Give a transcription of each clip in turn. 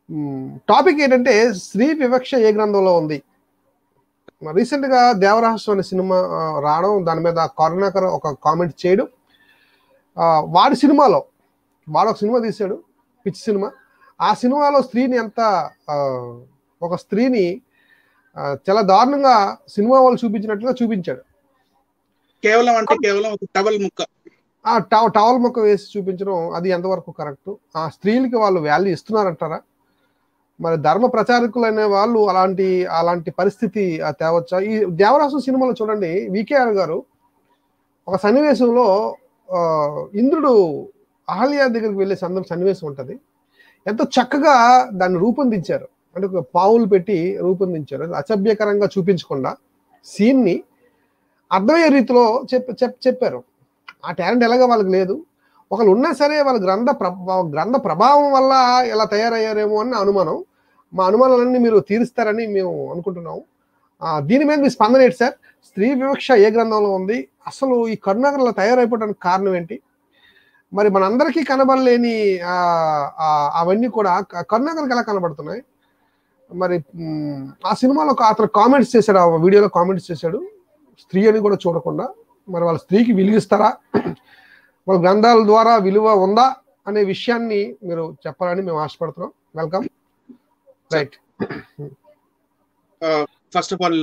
Topic ఏంటంటే స్త్రీ వివక్ష ఏ గ్రంథంలో ఉంది రీసెంట్ గా దేవరహస్యం అనే సినిమా ఆ, రావడం దాని మీద కరుణాకర్ ఒక కామెంట్ చేయడం ఆ, వాడి సినిమాలో వాడు ఒక సినిమా తీశాడు పిచ్చి సినిమా ఆ సినిమాలో స్త్రీని ఎంత ఆ, ఒక స్త్రీని ఆ, చాలా దారుణంగా సినిమా వాళ్ళు చూపించినట్లుగా చూపించాడు కేవలం అంటే కేవలం ఒక టవల్ ముక్క ఆ టవ టవల్ మొక్క వేసి చూపించడం అది ఎంతవరకు కరెక్ట్ ఆ స్త్రీలకి వాళ్ళు వాల్యూ ఇస్తున్నారంటారా మరి ధర్మ ప్రచారకులు అనే వాళ్ళు అలాంటి అలాంటి పరిస్థితి ఆ తేవచ్చా ఈ దేవరాసం సినిమాలో చూడండి వికేఆర్ గారు ఒక సన్నివేశంలో ఆ, ఇంద్రుడు అహల్య దగ్గరికి వెళ్ళే సందర్భ సన్నివేశం ఉంటది ఎంతో చక్కగా దాన్ని రూపొందించారు అంటే ఒక పావులు పెట్టి రూపొందించారు అది అసభ్యకరంగా చూపించకుండా సీన్ ని అర్థమయ్యే రీతిలో చెప్ చెప్ చెప్పారు ఆ టాలెంట్ ఎలాగ వాళ్ళకి లేదు ఒకళ్ళు ఉన్నా సరే వాళ్ళ గ్రంథ ప్రభ గ్రంథ ప్రభావం వల్ల ఇలా తయారయ్యారేమో అని నా అనుమానం మా అనుమానాలన్నీ మీరు తీరుస్తారని మేము అనుకుంటున్నాము ఆ, దీని మీద మీ స్పందన ఏంటి సార్ స్త్రీ వివక్ష ఏ గ్రంథంలో ఉంది అసలు ఈ కరుణాకర్లో తయారైపోవడానికి కారణం ఏంటి మరి మనందరికీ కనబడలేని ఆ, ఆ, అవన్నీ కూడా క- కరుణాకర్కి ఎలా కనబడుతున్నాయి మరి మ్, ఆ సినిమాలో ఒక అతను కామెంట్స్ చేశాడు ఆ వీడియోలో కామెంట్స్ చేశాడు స్త్రీ అని కూడా చూడకుండా మరి వాళ్ళ స్త్రీకి విలువిస్తారా వాళ్ళ గ్రంథాల ద్వారా విలువ ఉందా అనే విషయాన్ని మీరు చెప్పాలని మేము ఆశపడుతున్నాం welcome right first of all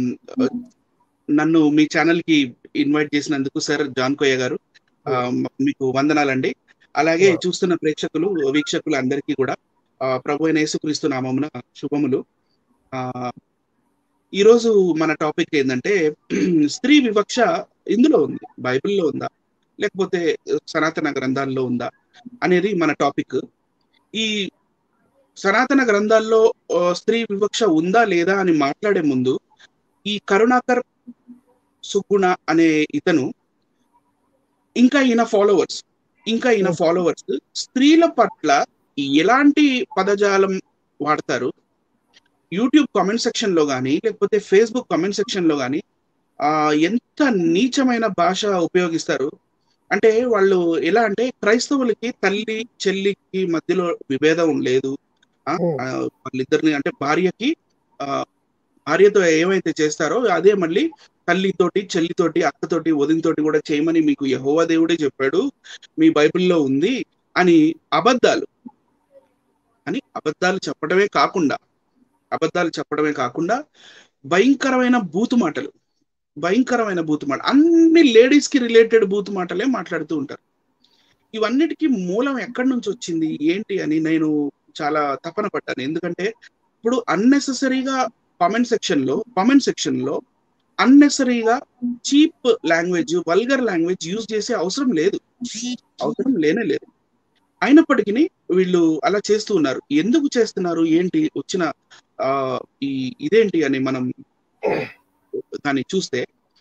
నన్ను మీ ఛానల్ కి ఇన్వైట్ చేసినందుకు సార్ జాన్ కోయ్య గారు ఆ, మీకు వందనాలండి అలాగే Wow. చూస్తున్న ప్రేక్షకులు వీక్షకులు అందరికీ కూడా ఆ, ప్రభు అయిన యేసుక్రీస్తు నామమున శుభములు ఆ ఈరోజు మన టాపిక్ ఏంటంటే స్త్రీ వివక్ష ఇందులో ఉంది బైబిల్లో ఉందా లేకపోతే సనాతన గ్రంథాల్లో ఉందా అనేది మన టాపిక్ ఈ సనాతన గ్రంథాల్లో ఆ, స్త్రీ వివక్ష ఉందా లేదా అని మాట్లాడే ముందు ఈ కరుణాకర్ సుగుణ అనే ఇతను ఇంకా ఈయన ఫాలోవర్స్ ఇంకా ఈయన ఫాలోవర్స్ స్త్రీల పట్ల ఎలాంటి పదజాలం వాడతారు యూట్యూబ్ కామెంట్ సెక్షన్ లో కానీ లేకపోతే ఫేస్బుక్ కామెంట్ సెక్షన్ లో కానీ ఆ ఎంత నీచమైన భాష ఉపయోగిస్తారు అంటే వాళ్ళు ఎలా అంటే క్రైస్తవులకి తల్లి చెల్లికి మధ్యలో విభేదం లేదు ఆ, Hmm. ఆ, వాళ్ళిద్దరిని అంటే భార్యకి ఆ భార్యతో ఏమైతే చేస్తారో అదే మళ్ళీ తల్లితోటి చెల్లితోటి అక్కతోటి వదినతోటి కూడా చేయమని మీకు యహోవా దేవుడే చెప్పాడు మీ బైబిల్లో ఉంది అని అబద్ధాలు అని అబద్ధాలు చెప్పడమే కాకుండా అబద్ధాలు చెప్పడమే కాకుండా భయంకరమైన బూతు మాటలు భయంకరమైన బూతు మాట అన్ని లేడీస్ కి రిలేటెడ్ బూతు మాటలే మాట్లాడుతూ ఉంటారు ఇవన్నిటికీ మూలం ఎక్కడి నుంచి వచ్చింది ఏంటి అని నేను చాలా తపన పడ్డాను ఎందుకంటే ఇప్పుడు అన్నెసెసరీగా కామెంట్ సెక్షన్ లో కామెంట్ సెక్షన్ లో అన్నెసరీగా cheap language vulgar language use చేసే అవసరం లేదు అవసరం లేనే లేదు అయినప్పటికీ వీళ్ళు అలా చేస్తూ ఉన్నారు ఎందుకు చేస్తున్నారు ఏంటి వచ్చిన ఆ ఈ ఇదేంటి అని మనం దాన్ని చూస్తే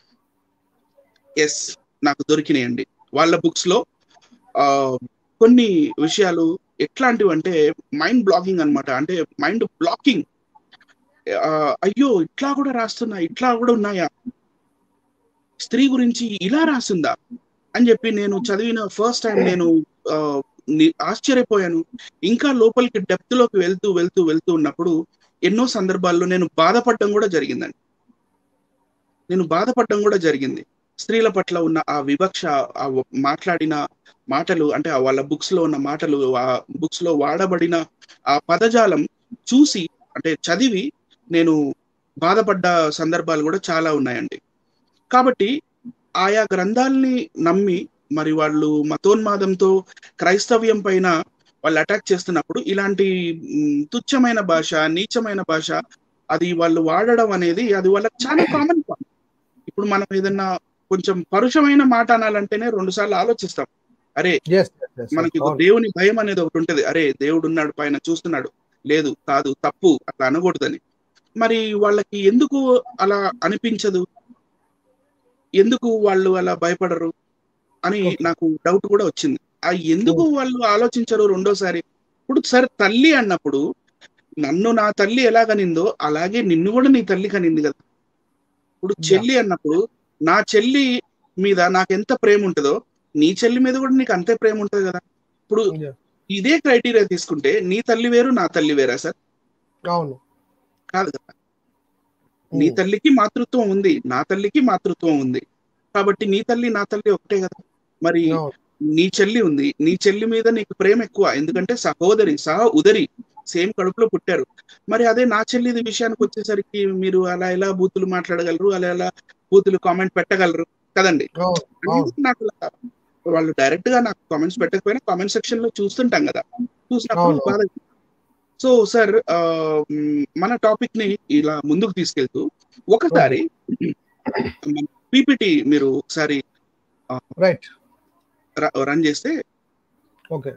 ఎస్ నాకు దొరికినాయండి వాళ్ళ బుక్స్ లో ఆ కొన్ని విషయాలు ఎట్లాంటివి అంటే మైండ్ బ్లాకింగ్ అన్నమాట అంటే మైండ్ బ్లాకింగ్ అయ్యో ఇట్లా కూడా రాస్తున్నా ఇట్లా కూడా ఉన్నాయా స్త్రీ గురించి ఇలా రాసిందా అని చెప్పి నేను చదివిన ఫస్ట్ టైం నేను ఆ, ని- ఆశ్చర్యపోయాను ఇంకా లోపలికి డెప్త్ లోకి వెళ్తూ వెళ్తూ వెళ్తూ ఉన్నప్పుడు ఎన్నో సందర్భాల్లో నేను బాధపడడం కూడా జరిగిందండి నేను బాధపడడం కూడా జరిగింది స్త్రీల పట్ల ఉన్న ఆ వివక్ష ఆ వ- మాట్లాడిన మాటలు అంటే ఆ వాళ్ళ బుక్స్ లో ఉన్న మాటలు ఆ బుక్స్ లో వాడబడిన ఆ పదజాలం చూసి అంటే చదివి నేను బాధపడ్డ సందర్భాలు కూడా చాలా ఉన్నాయండి కాబట్టి ఆయా గ్రంథాల్ని నమ్మి మరి వాళ్ళు మతోన్మాదంతో క్రైస్తవ్యం పైన వాళ్ళు అటాక్ చేస్తున్నప్పుడు ఇలాంటి మ్, తుచ్చమైన భాష నీచమైన భాష అది వాళ్ళు వాడడం అనేది అది వాళ్ళకి చాలా కామన్ ఇప్పుడు మనం ఏదన్నా కొంచెం పరుషమైన మాట అనాలంటేనే రెండు సార్లు ఆలోచిస్తాం అరే ఎస్ మనకి ఒక దేవుని భయం అనేది ఒకటి ఉంటది అరే దేవుడు ఉన్నాడు పైన చూస్తున్నాడు లేదు కాదు తప్పు అట్లా అనకూడదని మరి వాళ్ళకి ఎందుకు అలా అనిపించదు ఎందుకు వాళ్ళు అలా భయపడరు అని Okay. నాకు డౌట్ కూడా వచ్చింది ఆ ఎందుకు వాళ్ళు ఆలోచించరు రెండోసారి ఇప్పుడు సరే తల్లి అన్నప్పుడు నన్ను నా తల్లి ఎలా కనిందో అలాగే నిన్ను కూడా నీ తల్లి కనింది కదా ఇప్పుడు చెల్లి అన్నప్పుడు నా చెల్లి మీద నాకు ఎంత ప్రేమ ఉంటుందో నీ చెల్లి మీద కూడా నీకు అంతే ప్రేమ ఉంటది కదా ఇప్పుడు ఇదే క్రైటీరియా తీసుకుంటే నీ తల్లి వేరు నా తల్లి వేరా సార్ అవును కాదు కదా నీ తల్లికి మాతృత్వం ఉంది నా తల్లికి మాతృత్వం ఉంది కాబట్టి నీ తల్లి నా తల్లి ఒకటే కదా మరి అవును నీ చెల్లి ఉంది నీ చెల్లి మీద నీకు ప్రేమ ఎక్కువ ఎందుకంటే సహోదరి సహ ఉదరి సేమ్ కడుపులో పుట్టారు మరి అదే నా చెల్లిది విషయానికి వచ్చేసరికి మీరు అలా ఎలా బూతులు మాట్లాడగలరు అలా ఎలా బూతులు కామెంట్ పెట్టగలరు కదండి అవును అవును అనేది నాకు అలా వాళ్ళు డైరెక్ట్ గా నాకు కామెంట్స్ పెట్టకపోయినా కామెంట్ సెక్షన్ లో చూస్తుంటాం కదా చూసినప్పుడు అవును. బాధ సో సార్ మన టాపిక్ ని ఇలా ముందుకు తీసుకెళ్తూ ఒకసారి పీపీటీ మీరు ఒకసారి రైట్ రన్ చేస్తే ఓకే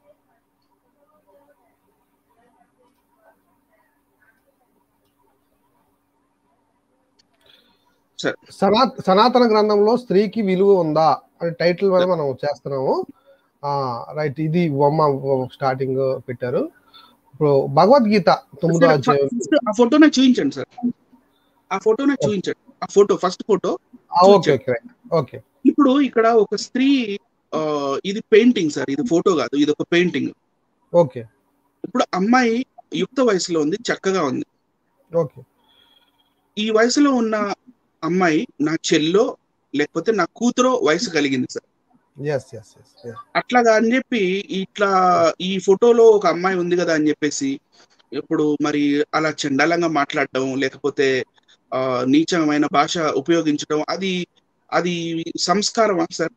సరే. సనా సనాతన గ్రంథంలో స్త్రీకి విలువ ఉందా అని టైటిల్ మీద మనం చేస్తున్నాము ఆ రైట్ ఇది బొమ్మ స్టార్టింగ్ పెట్టారు ఇప్పుడు భగవద్గీత తొమ్మిదో అధ్యాయం First ఆ ఫోటోనే చూపించండి సార్ ఆ ఫోటోనే చూపించండి ఆ ఫోటో ఫస్ట్ ఫోటో ఆ, ఓకే ఓకే రైట్ ఓకే ఇప్పుడు ఇక్కడ ఒక స్త్రీ ఆ, ఇది పెయింటింగ్ సార్ ఇది ఫోటో కాదు ఇది ఒక పెయింటింగ్ ఓకే ఇప్పుడు అమ్మాయి యుక్త వయసులో ఉంది చక్కగా ఉంది ఓకే ఈ వయసులో ఉన్న అమ్మాయి నా చెల్లో లేకపోతే నా కూతురో వయసు కలిగింది సార్ ఎస్ ఎస్ ఎస్ అట్లాగా అని చెప్పి ఇట్లా ఈ ఫోటోలో ఒక అమ్మాయి ఉంది కదా అని చెప్పేసి ఇప్పుడు మరి అలా చండాలంగా మాట్లాడటం లేకపోతే ఆ నీచమైన భాష ఉపయోగించడం అది అది సంస్కారమా సార్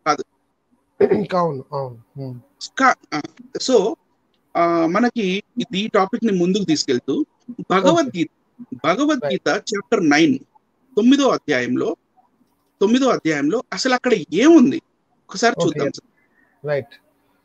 అవును అవును ఉమ్, కా- ఆ, సో ఆ, మనకి ఇది ఈ టాపిక్ ని ముందుకు తీసుకెళ్తూ భగవద్గీత భగవద్గీత చాప్టర్ నైన్ తొమ్మిదో అధ్యాయంలో తొమ్మిదో అధ్యాయంలో అసలు అక్కడ ఏముంది ఒకసారి Okay. చూద్దాం సార్ రైట్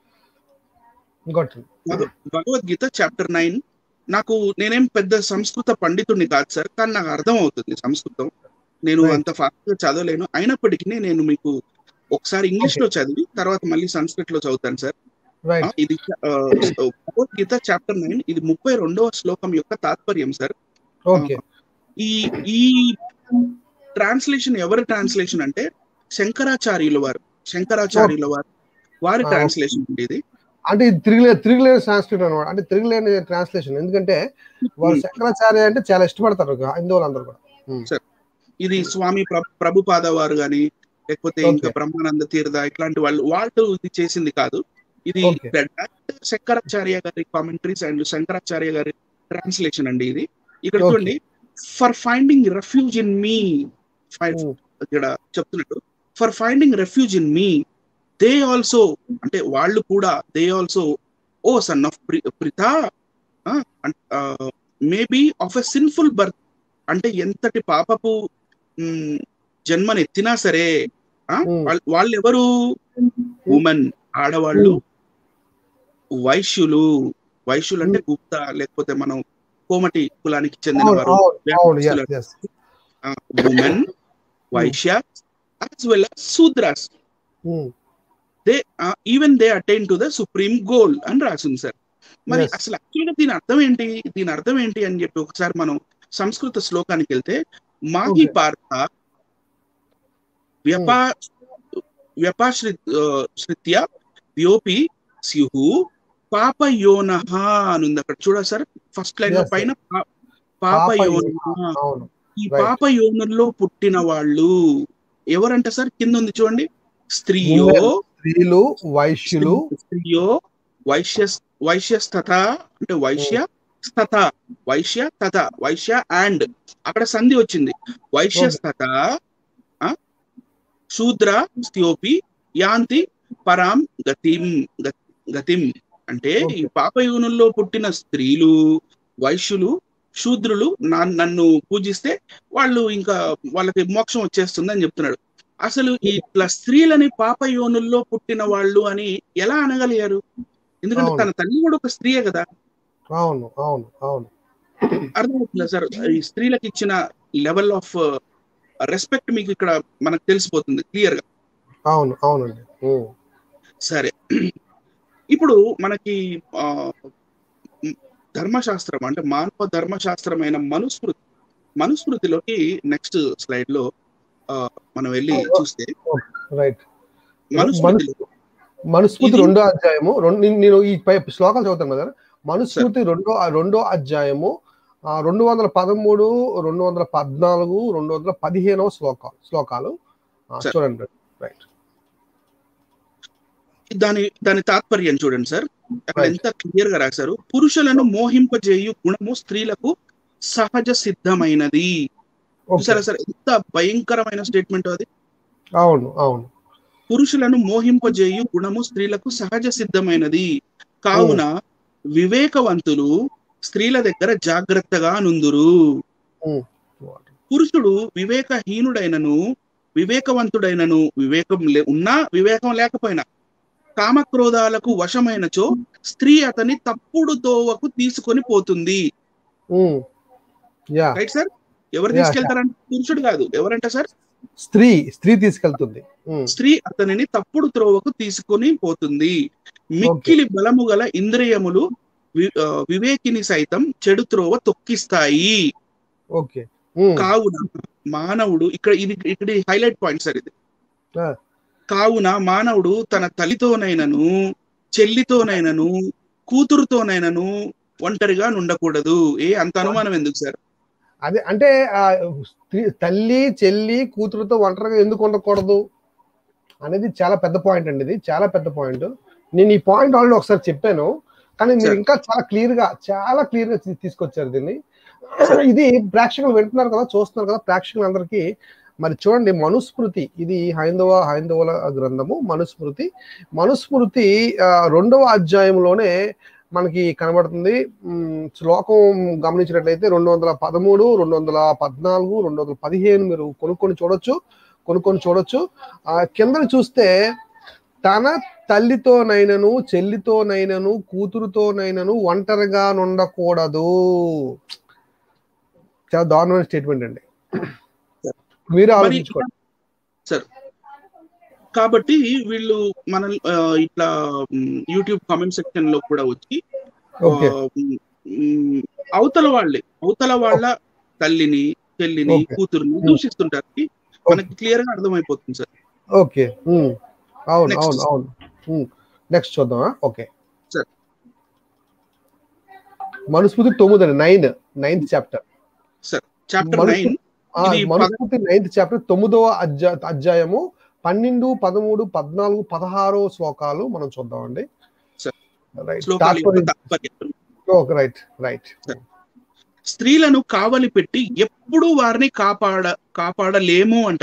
ఇంకోటి భగ- భగవద్గీత చాప్టర్ నైన్ నాకు నేనేం పెద్ద సంస్కృత పండితుడిని కాదు సార్ కానీ నాకు అర్థం అవుతుంది సంస్కృతం నేను Right. అంత ఫాస్ట్ గా చదవలేను అయినప్పటికీ నేను మీకు ఒకసారి ఇంగ్లీష్ లో చదివి తర్వాత మళ్ళీ సంస్కృత్ లో చదువుతాను సార్ ఆ, రైట్ ఇది ఆ, భగవద్గీత చాప్టర్ నైన్ ఇది ముప్పై రెండవ శ్లోకం యొక్క తాత్పర్యం సార్ ఓకే ఈ ఈ ట్రాన్స్లేషన్ ఎవరి ట్రాన్స్లేషన్ అంటే శంకరాచార్యుల వారు శంకరాచార్యుల వారు వారి Ah, ట్రాన్స్లేషన్ అండి ఇది అంటే ఇది తిరిగిలే తిరిగిలేని సంస్కృతం అనమాట అంటే తిరిగిలేని ట్రాన్స్లేషన్ ఎందుకంటే వారు శంకరాచార్య అంటే చాలా ఇష్టపడతారు హిందువులందరూ కూడా ఉమ్, ఇది స్వామి ప్ర- ప్రభుపాద వారు గాని లేకపోతే Okay. ఇంకా బ్రహ్మానంద తీర్థ ఇట్లాంటి వాళ్ళు వాళ్ళు ఇది చేసింది కాదు ఇది Okay. direct శంకరాచార్య గారి కామెంటరీస్ అండ్ శంకరాచార్య గారి ట్రాన్స్లేషన్ అండి ఇది ఇక్కడ Okay. చూడండి for finding refuge in me um, ఇక్కడ చెప్తున్నట్టు for finding refuge in me they also అంటే వాళ్ళు కూడా they also O son of Pritha maybe of a sinful birth అంటే ఎంతటి పాపపు మ్, జన్మనెత్తినా సరే ఆ, Hmm. వాళ్ళ- వాళ్ళు ఎవరు ఉమెన్ ఆడవాళ్ళు వైశ్యులు వైశ్యులు అంటే గుప్త లేకపోతే మనం కోమటి కులానికి చెందిన అవును వారు అవును అవును వ్యాపారస్తులు. Yes yes women Vaishya as well Shudras they even they attain to the supreme goal అని రాసింది సార్ మరి Yes. అసలు యాక్చువల్గా దీని అర్థం ఏంటి దీని అర్థం ఏంటి అని చెప్పి ఒకసారి మనం సంస్కృత శ్లోకానికి వెళ్తే మాహి Okay. పార్థ వ్యపా వ్యపాశ్రి శ్రిత్య వ్యోపి స్యుహు పాపయోనః అని ఉంది అక్కడ చూడ sir first line Yes, sir. పైన పా- పాపయోన అవును ఈ Right. పాప యోనుల్లో పుట్టిన వాళ్ళు ఎవరంట సార్ కింద ఉంది చూడండి స్త్రీయో Women. స్త్రీలు వైశ్యులు స్త్రీయో వైశ్య వైశ్యస్తత అంటే వైశ్య స్తత వైశ్య తత వైశ్య అండ్ అక్కడ సంధి వచ్చింది వైశ్యస్తత ఆ, శూద్ర స్థియోపి యాంతి పరాం గతిం గ- గతిం అంటే ఈ పాపయోనుల్లో పుట్టిన స్త్రీలు వైశ్యులు శూద్రులు నా- నన్ను పూజిస్తే వాళ్ళు ఇంకా వాళ్ళకి మోక్షం వచ్చేస్తుంది అని చెప్తున్నాడు అసలు ఈ ఇట్లా స్త్రీలని పాపయోనుల్లో పుట్టిన వాళ్ళు అని ఎలా అనగలిగారు ఎందుకంటే అవును. తన తల్లి కూడా ఒక స్త్రీయే కదా అవును అవును అవును అర్థమవుతుందా సార్ ఈ స్త్రీలకు ఇచ్చిన లెవెల్ ఆఫ్ రెస్పెక్ట్ మీకు ఇక్కడ మనకు తెలిసిపోతుంది క్లియర్ గా అవును అవునండి ఉమ్, సరే ఇప్పుడు మనకి ఆ, మ్, ధర్మశాస్త్రం అంటే మానవ ధర్మశాస్త్రమైన మనుస్మృతి మనుస్మృతిలోకి నెక్స్ట్ స్లైడ్ లో ఆ, మనం వెళ్ళి చూస్తే రైట్ మనుస్మృతిలో మనుస్మృతి ఇది- రెండో అధ్యాయము రెండు నేను- నేను ఈ పై శ్లోకాలు చదువుతాను కదా మనుస్మృతి రెండో రెండో అధ్యాయము ఆ, రెండు వందల పదమూడు రెండు వందల పద్నాలుగు రెండు వందల పదిహేనవ శ్లోకాలు శ్లోకాలు ఆ, సరే. చూడండి రైట్ దాని దాని తాత్పర్యం చూడండి సార్ అక్కడ Right. ఎంత క్లియర్ గా రాశారు పురుషులను మోహింపజేయు గుణము స్త్రీలకు సహజ సిద్ధమైనది ఓకే చూసారా సార్ ఎంత భయంకరమైన స్టేట్మెంట్ అది అవును అవును పురుషులను మోహింపజేయు గుణము స్త్రీలకు సహజ సిద్ధమైనది కావున వివేకవంతులు స్త్రీల దగ్గర జాగ్రత్తగా నుందురు ఉమ్. పురుషుడు వివేకహీనుడైనను వివేకవంతుడైనను వివేకం లే ఉన్నా వివేకం లేకపోయినా కామక్రోధాలకు వశమైనచో స్త్రీ అతని తప్పుడు దోవకు తీసుకొని పోతుంది ఉమ్. యా రైట్ సార్ ఎవరు Yeah, తీసుకెళ్తారంటే పురుషుడు కాదు ఎవరంట సార్ స్త్రీ స్త్రీ తీసుకెళ్తుంది ఉమ్. స్త్రీ అతనిని తప్పుడు త్రోవకు తీసుకొని పోతుంది మిక్కిలి బలము గల ఇంద్రియములు వి- ఆ, వివేకిని సైతం చెడు త్రోవ తొక్కిస్తాయి ఓకే ఉమ్. కావున మానవుడు ఇక్కడ ఇది ఇక్కడ హైలైట్ పాయింట్ సార్ ఇది Ah. కావున మానవుడు తన తల్లితోనైనను చెల్లితోనైనను కూతురుతోనైనను ఒంటరిగా ఉండకూడదు ఏ అంత అనుమానం ఎందుకు సార్ అదే అంటే ఆ స్త్రీ తల్లి చెల్లి కూతురుతో ఒంటరిగా ఎందుకు ఉండకూడదు అనేది చాలా పెద్ద పాయింట్ అండి ఇది చాలా పెద్ద పాయింట్ నేను ఈ పాయింట్ ఆల్రెడీ ఒకసారి చెప్పాను కానీ మీరు Sir. ఇంకా చాలా క్లియర్ గా చాలా క్లియర్ గా తీ- తీసుకొచ్చారు దీన్ని ఇది ప్రేక్షకులు వింటున్నారు కదా చూస్తున్నారు కదా ప్రేక్షకులందరికీ మరి చూడండి మనుస్మృతి ఇది హైందవ హైందవుల గ్రంథము మనుస్మృతి మనుస్మృతి ఆ, రెండవ అధ్యాయంలోనే మనకి కనబడుతుంది ఉమ్, శ్లోకం గమనించినట్లయితే రెండు వందల పదమూడు రెండు వందల పద్నాలుగు రెండు వందల పదిహేను మీరు కొనుక్కొని చూడొచ్చు కొనుక్కొని చూడొచ్చు ఆ కిందని చూస్తే తన తల్లితోనైనను చెల్లితోనైనను కూతురుతోనైనను ఒంటరిగా ఉండకూడదు చాలా దారుణమైన స్టేట్మెంట్ అండి మీరు ఆలోచించుకోండి కాబట్టి వీళ్ళు మన ఆ, ఇట్లా మ్, యూట్యూబ్ కామెంట్ సెక్షన్ లో కూడా వచ్చి ఆ, ఓకే మ్, అవతల వాళ్ళే అవతల వాళ్ళ తల్లిని చెల్లిని Okay. కూతురుని Hmm. దూషిస్తుంటారు మనకి క్లియర్ గా అర్థమైపోతుంది సార్ ఓకే ఉమ్. అవును Next. అవును అవును నెక్స్ట్ చూద్దామా ఓకే Sir. మనుస్మృతి తొమ్మిది నైన్ నైన్త్ చాప్టర్ చాప్టర్ మనసు- నైన్ ఆ, ఇది మనుస్మృతి నైన్త్ చాప్టర్ తొమ్మిదవ అధ్యా అధ్యాయము పన్నెండు పదమూడు పద్నాలుగు పదహారు శ్లోకాలు మనం చూద్దామండి Sir. రైట్ శ్లోకాల యొక్క తాత్పర్యం ఓకే రైట్ రైట్ స్త్రీలను కావలి పెట్టి ఎప్పుడు వారిని కాపాడ కాపాడలేము అంట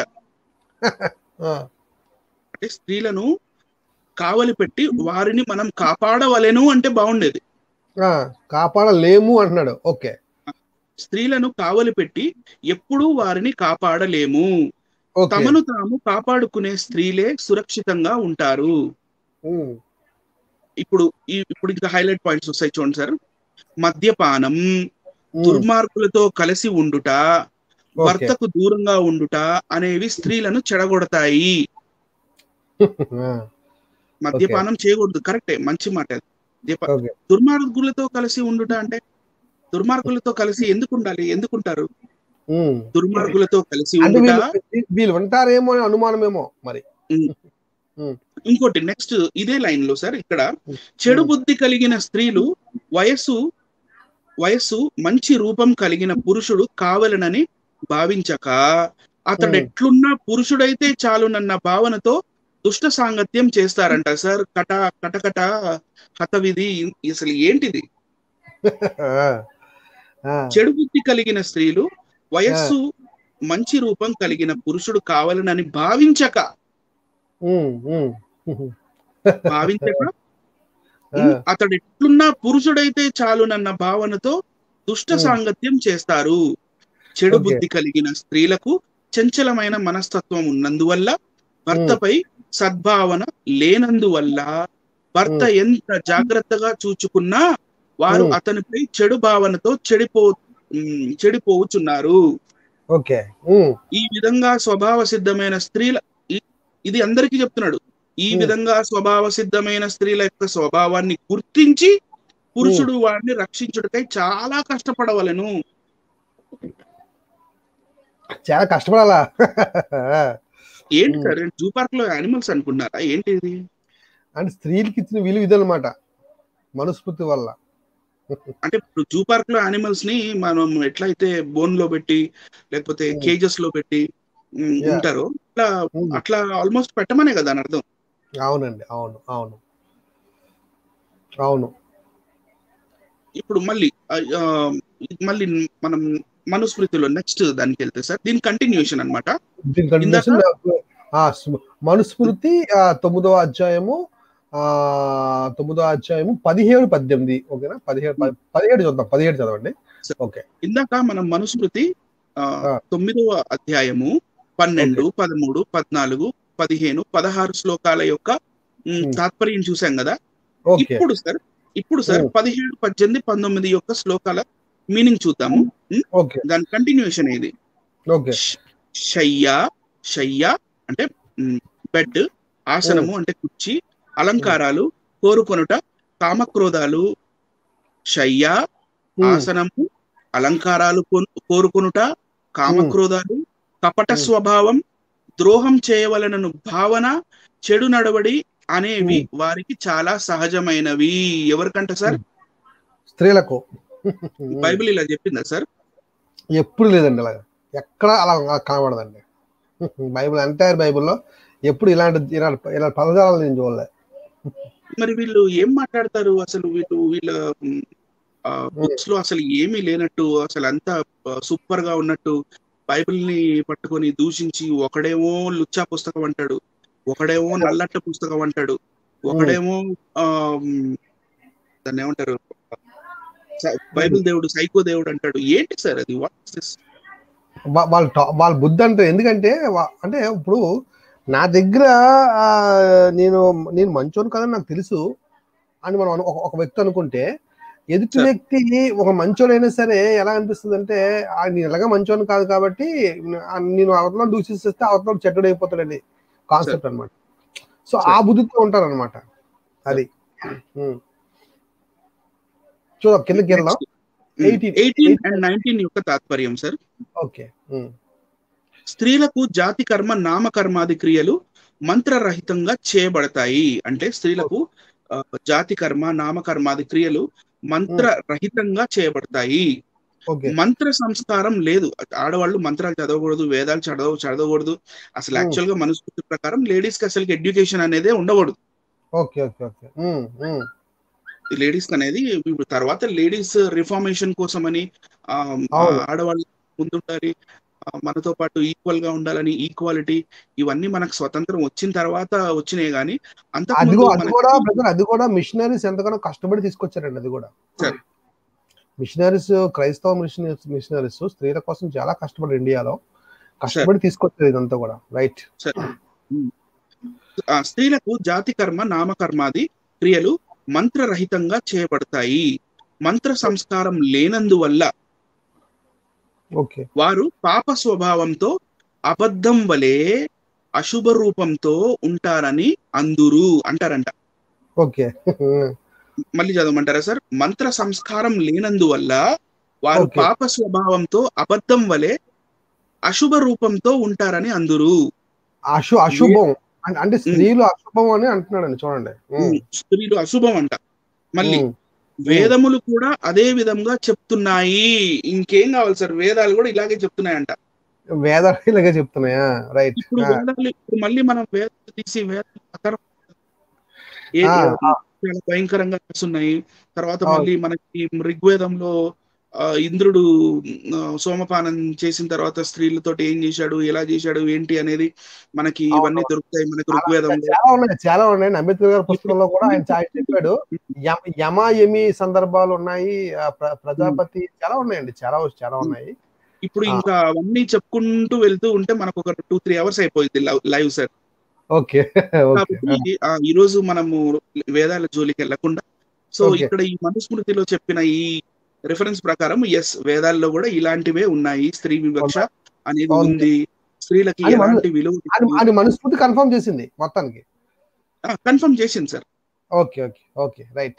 అంటే స్త్రీలను కావలి పెట్టి వారిని మనం కాపాడవలెను అంటే బాగుండేది కాపాడలేము అంటున్నాడు ఓకే స్త్రీలను కావలి పెట్టి ఎప్పుడూ వారిని కాపాడలేము ఓకే తమను తాము కాపాడుకునే స్త్రీలే సురక్షితంగా ఉంటారు ఉమ్, ఇప్పుడు ఈ ఇప్పుడు ఇంకా హైలైట్ పాయింట్స్ వస్తాయి చూడండి సార్ మద్యపానం ఉమ్, దుర్మార్గులతో కలిసి ఉండుట ఓకే. భర్తకు దూరంగా ఉండుట అనేవి స్త్రీలను చెడగొడతాయి ఆ, మద్యపానం చేయకూడదు కరెక్టే మంచి మాట అది. దీప- ఓకే దుర్మార్గులతో కలిసి ఉండుట అంటే దుర్మార్గులతో కలిసి ఎందుకు ఉండాలి ఎందుకుంటారు ఉమ్. దుర్మార్గులతో కలిసి అంటే ఉండుట వీళ్ళు వీళ్ళు ఉంటారేమో అని అనుమానమేమో మరి ఇంకోటి నెక్స్ట్ ఇదే లైన్ లో సార్ ఇక్కడ చెడు బుద్ధి కలిగిన స్త్రీలు వయస్సు వయస్సు మంచి రూపం కలిగిన పురుషుడు కావలనని భావించక అతడు Hmm. ఎట్లున్నా పురుషుడైతే చాలునన్న భావనతో దుష్ట సాంగత్యం చేస్తారంట సార్ కట కటకట హతవిధి అసలు ఏంటిది ఆ, ఆ, చెడు బుద్ధి కలిగిన స్త్రీలు వయస్సు మంచి రూపం కలిగిన పురుషుడు కావాలనని భావించక ఉమ్, ఉమ్, ఉమ్. భావించక ఆ, అతడు ఎట్లున్నా పురుషుడైతే చాలునన్న భావనతో దుష్ట Hmm. సాంగత్యం చేస్తారు చెడు Okay. బుద్ధి కలిగిన స్త్రీలకు చంచలమైన మనస్తత్వం ఉన్నందువల్ల భర్తపై సద్భావన లేనందువల్ల భర్త ఎంత జాగ్రత్తగా చూచుకున్నా వారు Hmm. అతనిపై చెడు భావనతో చెడిపో ఉమ్, చెడిపోవుచున్నారు ఓకే ఉమ్, ఈ విధంగా స్వభావ సిద్ధమైన స్త్రీల ఇ- ఇది అందరికీ చెప్తున్నాడు ఈ Hmm. విధంగా స్వభావ సిద్ధమైన స్త్రీల యొక్క స్వభావాన్ని గుర్తించి పురుషుడు వారిని రక్షించుటకై చాలా కష్టపడవలను చాలా కష్టపడాలా ఏంటి Hmm. సార్ జూ పార్క్ లో యానిమల్స్ అనుకున్నారా ఏంటి ఇది అంటే స్త్రీలకి ఇచ్చిన విలువ ఇదనమాట మనుస్మృతి వల్ల అంటే ఇప్పుడు జూ పార్క్ లో యానిమల్స్ ని మనం ఎట్లయితే బోన్ లో పెట్టి లేకపోతే Hmm. కేజెస్ లో పెట్టి ఉమ్, Yeah. ఉంటారో అట్లా ఉమ్. అట్లా ఆల్మోస్ట్ పెట్టమనే కదా అని అర్థం అవునండి అవును అవును అవును ఇప్పుడు మళ్ళీ ఆ, ఆ, ఇది మళ్ళీ మనం మనుస్మృతిలో నెక్స్ట్ దానికి వెళ్తే సార్ దీని కంటిన్యూషన్ అన్నమాట దీని కంటిన్యూషన్ ఆ, స్మ- మనుస్మృతి ఆ, తొమ్మిదవ అధ్యాయము ఆ తొమ్మిదవ అధ్యాయము పదిహేడు పద్దెనిమిది ఓకేనా పదిహేడు ప- పదిహేడు చూద్దాం పదిహేడు చదవండి ఓకే ఇందాక మనం మనుస్మృతి ఆ, ఆ. తొమ్మిదవ అధ్యాయము పన్నెండు పదమూడు పద్నాలుగు పదిహేను పదహారు శ్లోకాల యొక్క ఉమ్, Hmm. తాత్పర్యం చూసాం కదా ఓకే ఇప్పుడు సార్ ఇప్పుడు సార్ Hmm. పదిహేడు పద్దెనిమిది పంతొమ్మిది యొక్క శ్లోకాల మీనింగ్ చూద్దాము ఓకే దాని కంటిన్యూషన్ ఇది ఓకే ష్- శయ్య శయ్య అంటే బెడ్ ఆసనము అంటే కుర్చీ అలంకారాలు కోరుకొనుట కామక్రోధాలు శయ్య ఉమ్, ఆసనము అలంకారాలు కొను- కోరుకొనుట కామక్రోధాలు కపట Hmm. స్వభావం ద్రోహం చేయవలనను భావన చెడు నడవడి అనేవి Hmm. వారికి చాలా సహజమైనవి ఎవరికంట సార్ స్త్రీలకు బైబిల్ ఇలా చెప్పిందా సార్ ఎప్పుడు లేదండి అలాగా ఎక్కడ అలా అలా కనబడదండి బైబిల్ ఎంటైర్ బైబిల్లో ఎప్పుడు ఇలాంటి ఇలాంటి ఇలాంటి పదజాలను నేను చూడలే మరి వీళ్ళు ఏం మాట్లాడతారు అసలు వీళ్ళు వీళ్ళ బుక్స్ లో అసలు ఏమీ లేనట్టు అసలు అంతా సూపర్ గా ఉన్నట్టు బైబిల్ ని పట్టుకొని దూషించి ఒకడేమో లుచ్చా పుస్తకం అంటాడు ఒకడేమో నల్లట్ట పుస్తకం అంటాడు ఒకడేమో ఆ మ్, దాన్ని ఏమంటారు సై- బైబిల్ దేవుడు సైకో దేవుడు అంటాడు ఏంటి సార్ అది వాట్ వా- వాళ్ళ టా- వాళ్ళ బుద్ధి అంటే ఎందుకంటే వా- అంటే ఇప్పుడు నా దగ్గర ఆ, నేను నేను మంచోను కదా నాకు తెలుసు అని మనం అను- ఒక ఒక వ్యక్తి అనుకుంటే ఎదుటి Sir. వ్యక్తి ఒక మంచోడైనా సరే ఎలా అనిపిస్తుంది అంటే ఆ, నేను ఎలాగ మంచోని కాదు కాబట్టి ఆ, నేను అవతల దూషిస్తే అవతల చెడ్డడు అయిపోతాడని కాన్సెప్ట్ అన్నమాట సో ఆ బుద్ధితో ఉంటారు అనమాట అది ఉమ్. చూద్దాం కిందకి వెళ్దాం 18 ఎయిటీన్ అండ్ నైన్టీన్ యొక్క తాత్పర్యం సార్ ఓకే ఉమ్. స్త్రీలకు జాతి కర్మ నామకర్మాది క్రియలు మంత్రరహితంగా చేయబడతాయి అంటే స్త్రీలకు ఆ, జాతి కర్మ నామకర్మాది క్రియలు మంత్రరహితంగా చేయబడతాయి ఓకే మంత్ర సంస్కారం లేదు ఆడవాళ్ళు మంత్రాలు చదవకూడదు వేదాలు చదవ చదవకూడదు అసలు Hmm. యాక్చువల్ గా మనస్ఫూర్తి ప్రకారం లేడీస్ కి అసలు ఎడ్యుకేషన్ అనేదే ఉండకూడదు okay okay okay um, um. Ladies అనేది ఇప్పుడు తర్వాత లేడీస్ రిఫార్మేషన్ కోసమని ఆ, అవును. ఆడవాళ్ళు ముందుండాలి ఆ, మనతో పాటు ఈక్వల్ గా ఉండాలని ఈక్వాలిటీ ఇవన్నీ మనకు స్వతంత్రం వచ్చిన తర్వాత వచ్చినాయి కానీ అంతకు అది ముందు కూ- అది మనకి- కూడా బ్రదర్ అది కూడా మిషనరీస్ ఎంతగానో కష్టపడి తీసుకొచ్చారండి అది కూడా Sir. మిషనరీస్ క్రైస్తవ మిషనరీస్ మిషనరీస్ స్త్రీల కోసం చాలా కష్టపడి ఇండియాలో కష్టపడి తీసుకొచ్చారు ఇదంతా కూడా రైట్ ఆ, స్త్రీలకు జాతి కర్మ నామకర్మాది క్రియలు మంత్రరహితంగా చేయబడతాయి మంత్ర సంస్కారం లేనందువల్ల ఓకే వారు పాప స్వభావంతో అబద్ధం వలె అశుభ రూపంతో ఉంటారని అందురు అంటారంట ఓకే మళ్ళీ చదవమంటారా సార్ మంత్ర సంస్కారం లేనందువల్ల వారు Okay. పాప స్వభావంతో అబద్ధం వలె అశుభ రూపంతో ఉంటారని అందురు అశు అశుభం అం- అంటే స్త్రీలు అశుభం అని అంటున్నాడండి చూడండి ఉమ్, స్త్రీలు అశుభం అంట మళ్ళీ ఉమ్. వేదములు కూడా అదే విధంగా చెప్తున్నాయి ఇంకేం కావాలి సార్ వేదాలు కూడా ఇలాగే చెప్తున్నాయంట వేదాలు ఇలాగే చెప్తున్నాయా రైట్ ఇప్పుడు వేదాలు ఇప్పుడు మళ్ళీ మనం వేదాలు తీసి వేదాలు అతరం ఏ- ఆ, ఏ- చాలా భయంకరంగా రాస్తున్నాయి తర్వాత అవును. మళ్ళీ మనకి ఋగ్వేదంలో ఆ, ఇంద్రుడు ఆ, సోమపానం చేసిన తర్వాత స్త్రీలతోటి ఏం చేశాడు ఎలా చేశాడు ఏంటి అనేది మనకి ఇవన్నీ అవును. దొరుకుతాయి మనకి ఋగ్వేదంలో చాలా ఉన్నాయి చాలా ఉన్నాయి అంబేద్కర్ గారి పుస్తకంలో కూడా ఆయన చా- చెప్పాడు యమ- యమ యమి సందర్భాలు ఉన్నాయి ఆ, ప్ర- ప్రజాపతి చాలా ఉన్నాయండి చాలా చాలా ఉన్నాయి ఇప్పుడు ఆ. ఇంకా అవన్నీ చెప్పుకుంటూ వెళ్తూ ఉంటే మనకు ఒక టూ త్రీ అవర్స్ అయిపోయింది లైవ్ సార్ ఓకే ఓకే కాబట్టి ఆ, ఈ రోజు మనము వేదాల జోలికి వెళ్లకుండా సో Okay. ఇక్కడ ఈ మనుస్మృతిలో చెప్పిన ఈ రిఫరెన్స్ ప్రకారం ఎస్ వేదాల్లో కూడా ఇలాంటివే ఉన్నాయి స్త్రీ వివక్ష అనేది Okay. ఉంది స్త్రీలకి అది మన- ఎలాంటి విలువ అని అని మనస్ఫూర్తి కన్ఫర్మ్ చేసింది మొత్తానికి కన్ఫర్మ్ చేసింది sir okay okay okay right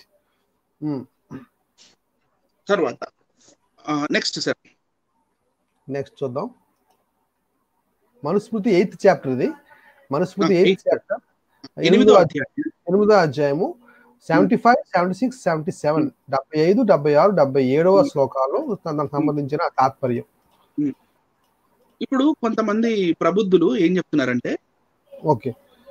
తర్వాత నెక్స్ట్ సార్ నెక్స్ట్ చూద్దాం మనుస్మృతి ఎయిత్ చాప్టర్ ఇది Manusmriti Ah, eighth eighth chapter ఎనిమిదో ఎనిమిదో అధ్యాయం ఎనిమిదో అధ్యాయము seventy five seventy six seventy seven డెబ్బై ఐదు డెబ్బై ఆరు డెబ్బై ఏడవ Hmm. శ్లోకాలు దానికి సంబంధించిన తాత్పర్యం ఇప్పుడు కొంతమంది ప్రబుద్ధులు ఏం చెప్తున్నారంటే ఓకే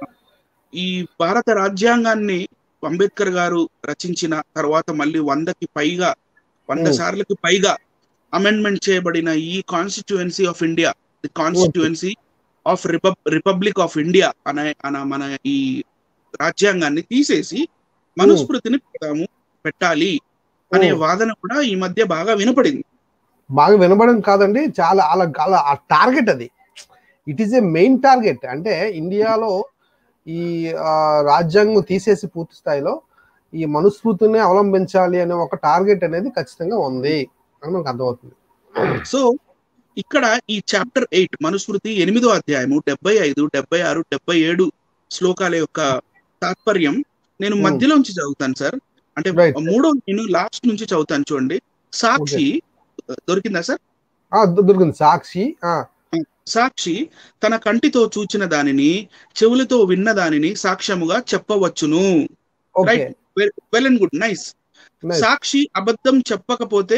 ఈ భారత రాజ్యాంగాన్ని అంబేద్కర్ గారు రచించిన తర్వాత మళ్ళీ వందకి పైగా వంద Hmm. సార్లకి పైగా అమెండ్మెంట్ చేయబడిన ఈ constituency of India the constituency of Republic of India అనే అన మన ఈ రాజ్యాంగాన్ని తీసేసి మనుస్మృతిని పెడతాము పెట్టాలి అనే Hmm. వాదన కూడా ఈ మధ్య బాగా వినపడింది బాగా వినబడం కాదండి చాలా అలా అలా ఆ టార్గెట్ అది it is a main target అంటే ఇండియాలో ఈ ఆ, రాజ్యాంగం తీసేసి పూర్తి స్థాయిలో ఈ మనుస్మృతిని అవలంబించాలి అనే ఒక టార్గెట్ అనేది ఖచ్చితంగా ఉంది అని మనకు అర్థమవుతుంది సో ఇక్కడ ఈ చాప్టర్ ఎయిట్ మనుస్మృతి ఎనిమిదో అధ్యాయము డెబ్బై ఐదు డెబ్బై ఆరు డెబ్బై ఏడు శ్లోకాల యొక్క తాత్పర్యం నేను Hmm. మధ్యలోంచి చదువుతాను సార్ అంటే Right. మూడో నేను లాస్ట్ నుంచి చదువుతాను చూడండి సాక్షి దొరికిందా సార్ ఆ, దొ- దొరికింది సాక్షి ఆ, సాక్షి తన కంటితో చూచిన దానిని చెవులతో విన్న దానిని సాక్ష్యముగా చెప్పవచ్చును okay right well and good nice Nice. సాక్షి అబద్ధం చెప్పకపోతే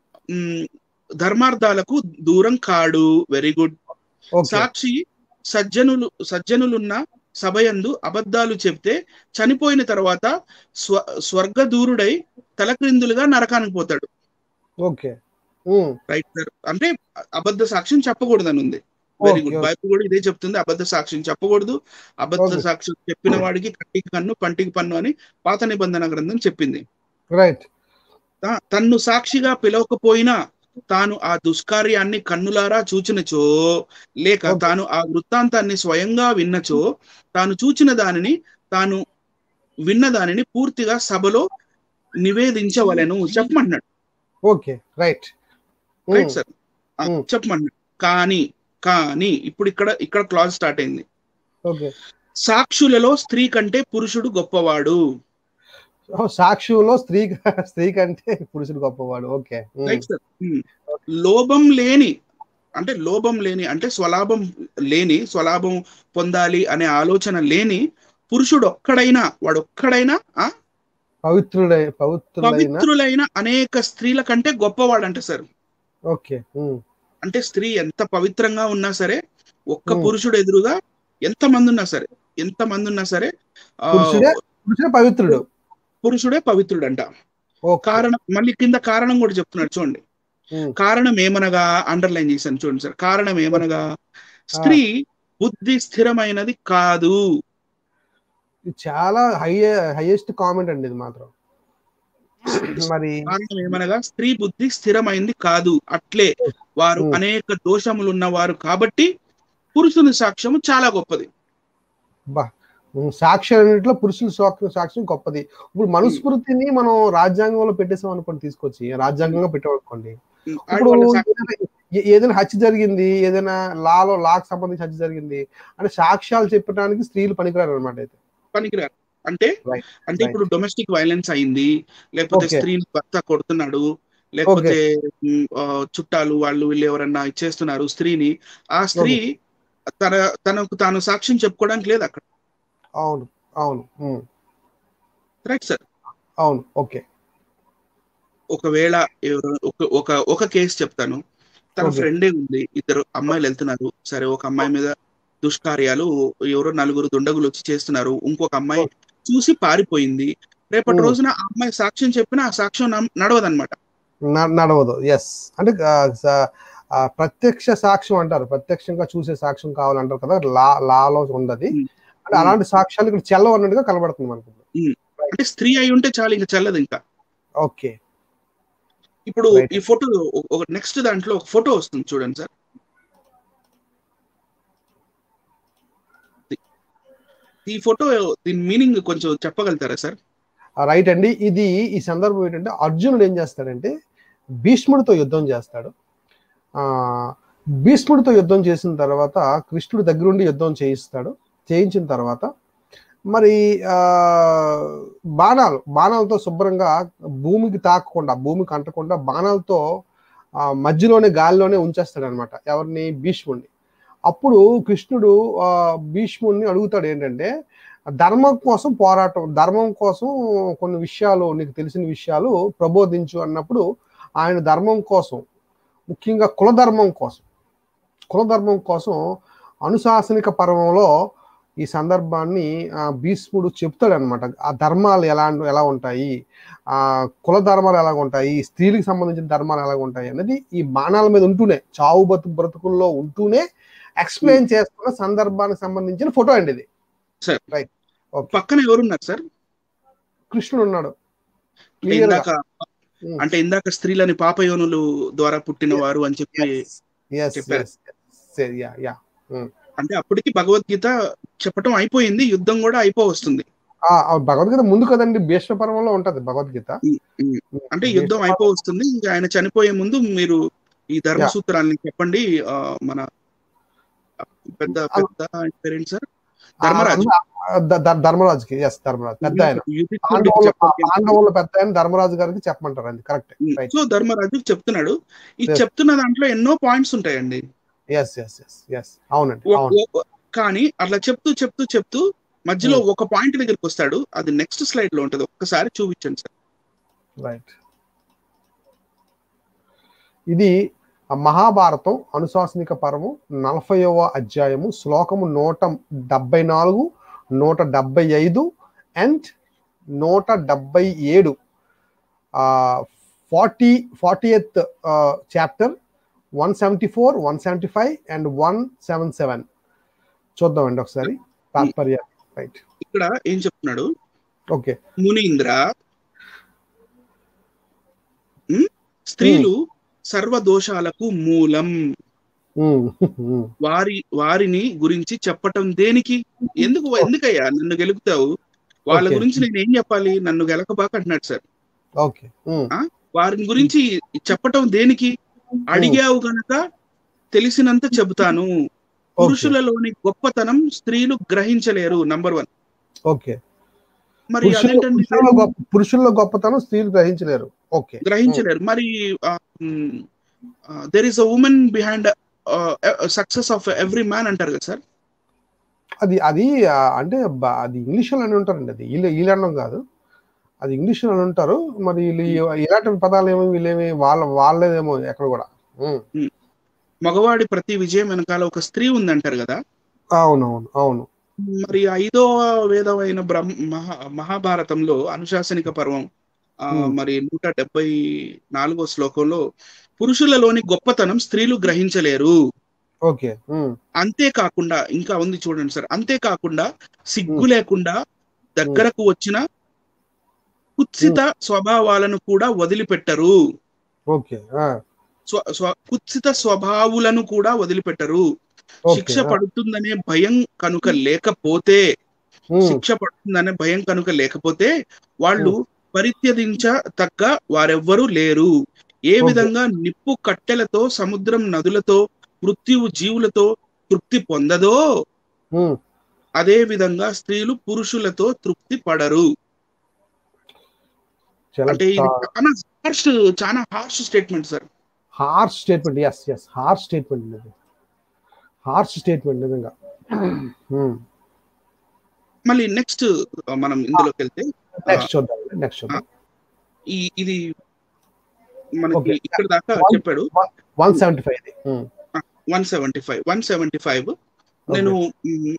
మ్, ధర్మార్థాలకు దూరం కాడు వెరీ గుడ్ ఓకే సాక్షి సజ్జనులు సజ్జనులున్న సభయందు అబద్ధాలు చెప్తే చనిపోయిన తర్వాత స్వ స్వర్గదూరుడై తలక్రిందులుగా నరకానికి పోతాడు ఓకే ఉమ్, రైట్ సార్ అంటే అబద్ధ సాక్ష్యం చెప్పకూడదని ఉంది very Okay, good okay. Bible కూడా ఇదే చెప్తుంది అబద్ధ సాక్ష్యం చెప్పకూడదు అబద్ధ Okay. సాక్ష్యం చెప్పిన వాడికి కంటికి కన్ను పంటికి పన్ను అని పాత నిబంధన గ్రంథం చెప్పింది రైట్ తా- తన్ను సాక్షిగా పిలవకపోయినా తాను ఆ దుష్కార్యాన్ని కన్నులారా చూచినచో లేక Okay. తాను ఆ వృత్తాంతాన్ని స్వయంగా విన్నచో తాను చూచిన దానిని తాను విన్న దానిని పూర్తిగా సభలో నివేదించవలెను చెప్పమంటున్నాడు ఓకే రైట్ రైట్ సార్ ఆ, Hmm. చెప్పమంటున్నాడు కానీ కానీ ఇప్పుడు ఇక్కడ ఇక్కడ క్లాజ్ స్టార్ట్ అయింది ఓకే సాక్షులలో స్త్రీ కంటే పురుషుడు గొప్పవాడు సాక్షులో స్త్రీ స్త్రీ కంటే పురుషుడు గొప్పవాడు okay um, right sir um. లోభం లేని అంటే లోభం లేని అంటే స్వలాభం లేని స్వలాభం పొందాలి అనే ఆలోచన లేని పురుషుడు ఒక్కడైనా వాడు ఒక్కడైనా ఆ పవిత్రుడై పవిత్రులైన పవిత్రులైన అనేక స్త్రీల కంటే గొప్పవాడంట సార్ ఓకే ఉమ్, అంటే స్త్రీ ఎంత పవిత్రంగా ఉన్నా సరే ఒక్క Hmm. పురుషుడు ఎదురుగా ఎంత మంది ఉన్నా సరే ఎంత మంది ఉన్నా సరే ఆ, పురుషుడే పురుషుడే పవిత్రుడు పురుషుడే పవిత్రుడంట ఓకే కారణం మళ్ళీ కింద కారణం కూడా చెప్తున్నాడు చూడండి ఉమ్, కారణం ఏమనగా అండర్లైన్ చేశాను చూడండి సార్ కారణం ఏమనగా స్త్రీ బుద్ధి స్థిరమైనది కాదు ఇది చాలా హై హైయెస్ట్ కామెంట్ అండి ఇది మాత్రం మరి కారణం ఏమనగా స్త్రీ బుద్ధి స్థిరమైంది కాదు అట్లే వారు Hmm. అనేక దోషములు ఉన్నవారు కాబట్టి పురుషుని సాక్ష్యము చాలా గొప్పది బా ఉమ్, సాక్ష్యం అన్నింటిలో పురుషుల సాక్ష్యం సాక్ష్యం గొప్పది ఇప్పుడు మనుస్మృతిని మనం రాజ్యాంగంలో పెట్టేసాం అనుకోండి తీసుకొచ్చి రాజ్యాంగంగా పెట్టామనుకోండి Hmm. ఇప్పుడు వాళ్ళ సాక్ష్యం ఏదైనా- ఏ- ఏదైనా హత్య జరిగింది ఏదైనా లాలో లాకు సంబంధించి హత్య జరిగింది అంటే సాక్ష్యాలు చెప్పడానికి స్త్రీలు పనికిరారు అనమాట అయితే పనికిరారు అంటే Right. అంటే ఇప్పుడు డొమెస్టిక్ వైలెన్స్ అయింది లేకపోతే Okay. స్త్రీని భర్త కొడుతున్నాడు లేకపోతే ఉమ్, ఆ, చుట్టాలు వాళ్ళు వీళ్ళు ఎవరన్నా ఇచ్చేస్తున్నారు స్త్రీని ఆ స్త్రీ తన తనకు తాను సాక్ష్యం చెప్పుకోవడానికి లేదు అక్కడ అవును అవును ఉమ్, రైట్ సార్ అవును ఓకే ఒకవేళ ఎవరు- ఒక- ఒక ఒక కేసు చెప్తాను తన Okay. ఫ్రెండే ఉంది ఇద్దరు అమ్మాయిలు వెళ్తున్నారు సరే ఒక అమ్మాయి మీద దుష్కార్యాలు ఎవరో నలుగురు దుండగులు వచ్చి చేస్తున్నారు ఇంకొక అమ్మాయి చూసి పారిపోయింది రేపటి Hmm. రోజున ఆ అమ్మాయి సాక్ష్యం చెప్పినా ఆ సాక్ష్యం నమ్- నడవదన్నమాట న- నడవదు ఎస్ అంటే ఆ, స- ఆ, ప్రత్యక్ష సాక్ష్యం అంటారు ప్రత్యక్షంగా చూసే సాక్ష్యం కావాలంటారు కదా లా లాలో ఉండదు Hmm. అంటే అలాంటి సాక్ష్యాలు ఇక్కడ చెల్లవు అన్నట్టుగా కనబడుతుంది మనకు అంటే స్త్రీ అయి ఉంటే చాలు ఇంకా చల్లదు ఇంకా ఓకే ఇప్పుడు Right. ఈ ఫోటో ఒక నెక్స్ట్ దాంట్లో ఒక ఫోటో వస్తుంది చూడండి సార్ ఈ ఫోటో దీని మీనింగ్ కొంచెం చెప్పగలుగుతారా సార్ రైట్ అండి ఇది ఈ సందర్భం ఏంటంటే అర్జునుడు ఏం చేస్తాడంటే భీష్ముడితో యుద్ధం చేస్తాడు ఆ భీష్ముడితో యుద్ధం చేసిన తర్వాత కృష్ణుడి దగ్గరుండి యుద్ధం చేయిస్తాడు చేయించిన తర్వాత మరి ఆ బాణాలు బాణాలతో శుభ్రంగా భూమికి తాకకుండా భూమికి అంటకుండా బాణాలతో ఆ, మధ్యలోనే గాలిలోనే ఉంచేస్తాడు అనమాట ఎవరిని భీష్ముడిని అప్పుడు కృష్ణుడు ఆ, భీష్ముడిని అడుగుతాడు ఏంటంటే ధర్మం కోసం పోరాటం ధర్మం కోసం కొన్ని విషయాలు నీకు తెలిసిన విషయాలు ప్రబోధించు అన్నప్పుడు ఆయన ధర్మం కోసం ముఖ్యంగా కులధర్మం కోసం కులధర్మం కోసం అనుశాసనిక పర్వంలో ఈ సందర్భాన్ని ఆ, భీష్ముడు చెప్తాడు అనమాట ఆ ధర్మాలు ఎలా ఎలా ఉంటాయి ఆ కుల ధర్మాలు ఎలా ఉంటాయి స్త్రీలకు సంబంధించిన ధర్మాలు ఎలా ఉంటాయి అనేది ఈ బాణాల మీద ఉంటూనే చావు బతు బ్రతుకుల్లో ఉంటూనే ఎక్స్ప్లెయిన్ చేస్తున్న సందర్భానికి సంబంధించిన ఫోటో అండి ఇది సార్. రైట్ ఓకే పక్కన ఎవరున్నారు సార్ కృష్ణుడు ఉన్నాడు అంటే Clear గా. ఇందాక Hmm. అంటే ఇందాక స్త్రీలని పాపయోనులు ద్వారా పుట్టిన వారు అని చెప్పి Yes, చెప్పారు. yes, yes. Yeah, yeah. అంటే అప్పటికి భగవద్గీత చెప్పటం అయిపోయింది యుద్ధం కూడా అయిపో వస్తుంది ఆ, ఆ భగవద్గీత ముందు కదండి భీష్మ పర్వంలో ఉంటది భగవద్గీత అంటే యుద్ధం అయిపో వస్తుంది ఇంకా ఆయన చనిపోయే ముందు మీరు ఈ ధర్మ సూత్రాలని చెప్పండి ఆ, మన పెద్ద పెద్ద ఆయన పేరేంటి సార్ ధర్మరాజు ఆ, ధ- ధ- ధర్మరాజుకి ఎస్ ధర్మరాజు పెద్ద ఆయన యుధిష్ఠిరుడికి పాండవుల చెప్పండి. పాండవుల పెద్ద ఆయన ధర్మరాజు గారికి చెప్పమంటారు అది కరెక్ట్ రైట్ సో ధర్మరాజు చెప్తున్నాడు ఈ Yes. చెప్తున్న దాంట్లో ఎన్నో పాయింట్స్ ఉంటాయండి ఎస్ ఎస్ ఎస్ ఎస్ అవునండి ఒ- అవును ఒ- కానీ అట్లా చెప్తూ చెప్తూ చెప్తూ మధ్యలో ఒక పాయింట్ దగ్గరికి వస్తాడు అది నెక్స్ట్ స్లైడ్ లో ఉంటది ఒక్కసారి చూపించండి సార్ రైట్ ఇది ఆ మహాభారతం అనుశాసనిక పర్వం నలభైవ అధ్యాయము శ్లోకము నూట డెబ్బై నాలుగు నూట డెబ్బై ఐదు అండ్ నూట డెబ్బై ఏడు forty forty eighth chapter one seventy four one seventy five and one seven seven చూద్దామండి ఒకసారి తాత్పర్య రైట్ ఇక్కడ ఏం చెప్తున్నాడు ఓకే మునీంద్ర ఉమ్, స్త్రీలు సర్వ దోషాలకు మూలం వారి వారిని గురించి చెప్పటం దేనికి ఎందుకు ఎందుకయ్యా నన్ను గెలుపుతావు వాళ్ళ Okay. గురించి నేను ఏం చెప్పాలి నన్ను గెలకబాక అంటున్నాడు సార్ ఓకే వారిని గురించి చెప్పటం దేనికి అడిగావు గనక తెలిసినంత చెబుతాను పురుషులలోని గొప్పతనం స్త్రీలు గ్రహించలేరు నంబర్ వన్ ఓకే మరి అదేంటండి పురుషుల్లో గొప్ప పురుషుల్లో గొప్పతనం స్త్రీలు గ్రహించలేరు ఓకే గ్రహించలేరు మరి there is a women behind success of every man అంటారు కదా సార్ అది అది ఆ, అంటే బ- అది ఇంగ్లీష్ అని ఉంటారండి అది వీళ్ళు వీళ్ళు అనడం కాదు అది ఇంగ్లీష్ అని ఉంటారు మరి వీళ్ళు ఈ- ఇలాంటి పదాలు ఏమో వీళ్ళేమి వాళ్ళ వాళ్ళేదేమో ఎక్కడ కూడా ఉమ్. మగవాడి ప్రతి విజయం వెనకాల ఒక స్త్రీ ఉందంటారు కదా అవునవును అవును మరి ఐదో వేదమైన బ్రహ్మ మహా మహాభారతంలో అనుశాసనిక పర్వం ఆ, Hmm. మరి నూట డెబ్బై నాలుగో శ్లోకంలో పురుషులలోని గొప్పతనం స్త్రీలు గ్రహించలేరు ఓకే ఉమ్. అంతేకాకుండా ఇంకా ఉంది చూడండి సార్ అంతేకాకుండా సిగ్గు లేకుండా దగ్గరకు వచ్చిన కుత్సిత స్వభావాలను కూడా వదిలిపెట్టరు ఓకే ఆ, స్వ స్వ కుత్సిత స్వభావులను కూడా వదిలిపెట్టరు ఓకే శిక్ష ఆ, పడుతుందనే భయం కనుక లేకపోతే ఉమ్, శిక్ష పడుతుందనే భయం కనుక లేకపోతే వాళ్ళు పరిత్యజించ తగ్గ వారెవ్వరూ లేరు ఏ Okay. విధంగా నిప్పు కట్టెలతో సముద్రం నదులతో మృత్యువు జీవులతో తృప్తి పొందదో ఉమ్. అదే విధంగా స్త్రీలు పురుషులతో తృప్తి పడరు చాలా అంటే ఇది చాలా హార్ష్ చాలా harsh statement sir harsh statement yes yes harsh statement ఇది హార్ష్ స్టేట్మెంట్ నిజంగా ఉమ్. మళ్ళీ నెక్స్ట్ మనం ఇందులోకి వెళ్తే నెక్స్ట్ చూద్దాం నెక్స్ట్ చూద్దాం ఈ ఇది మనకి Okay. ఇక్కడ దాకా One- చెప్పాడు వన్ సెవెంటీ ఫైవ్ ఇది um. One seventy five one seventy five నేను మ్,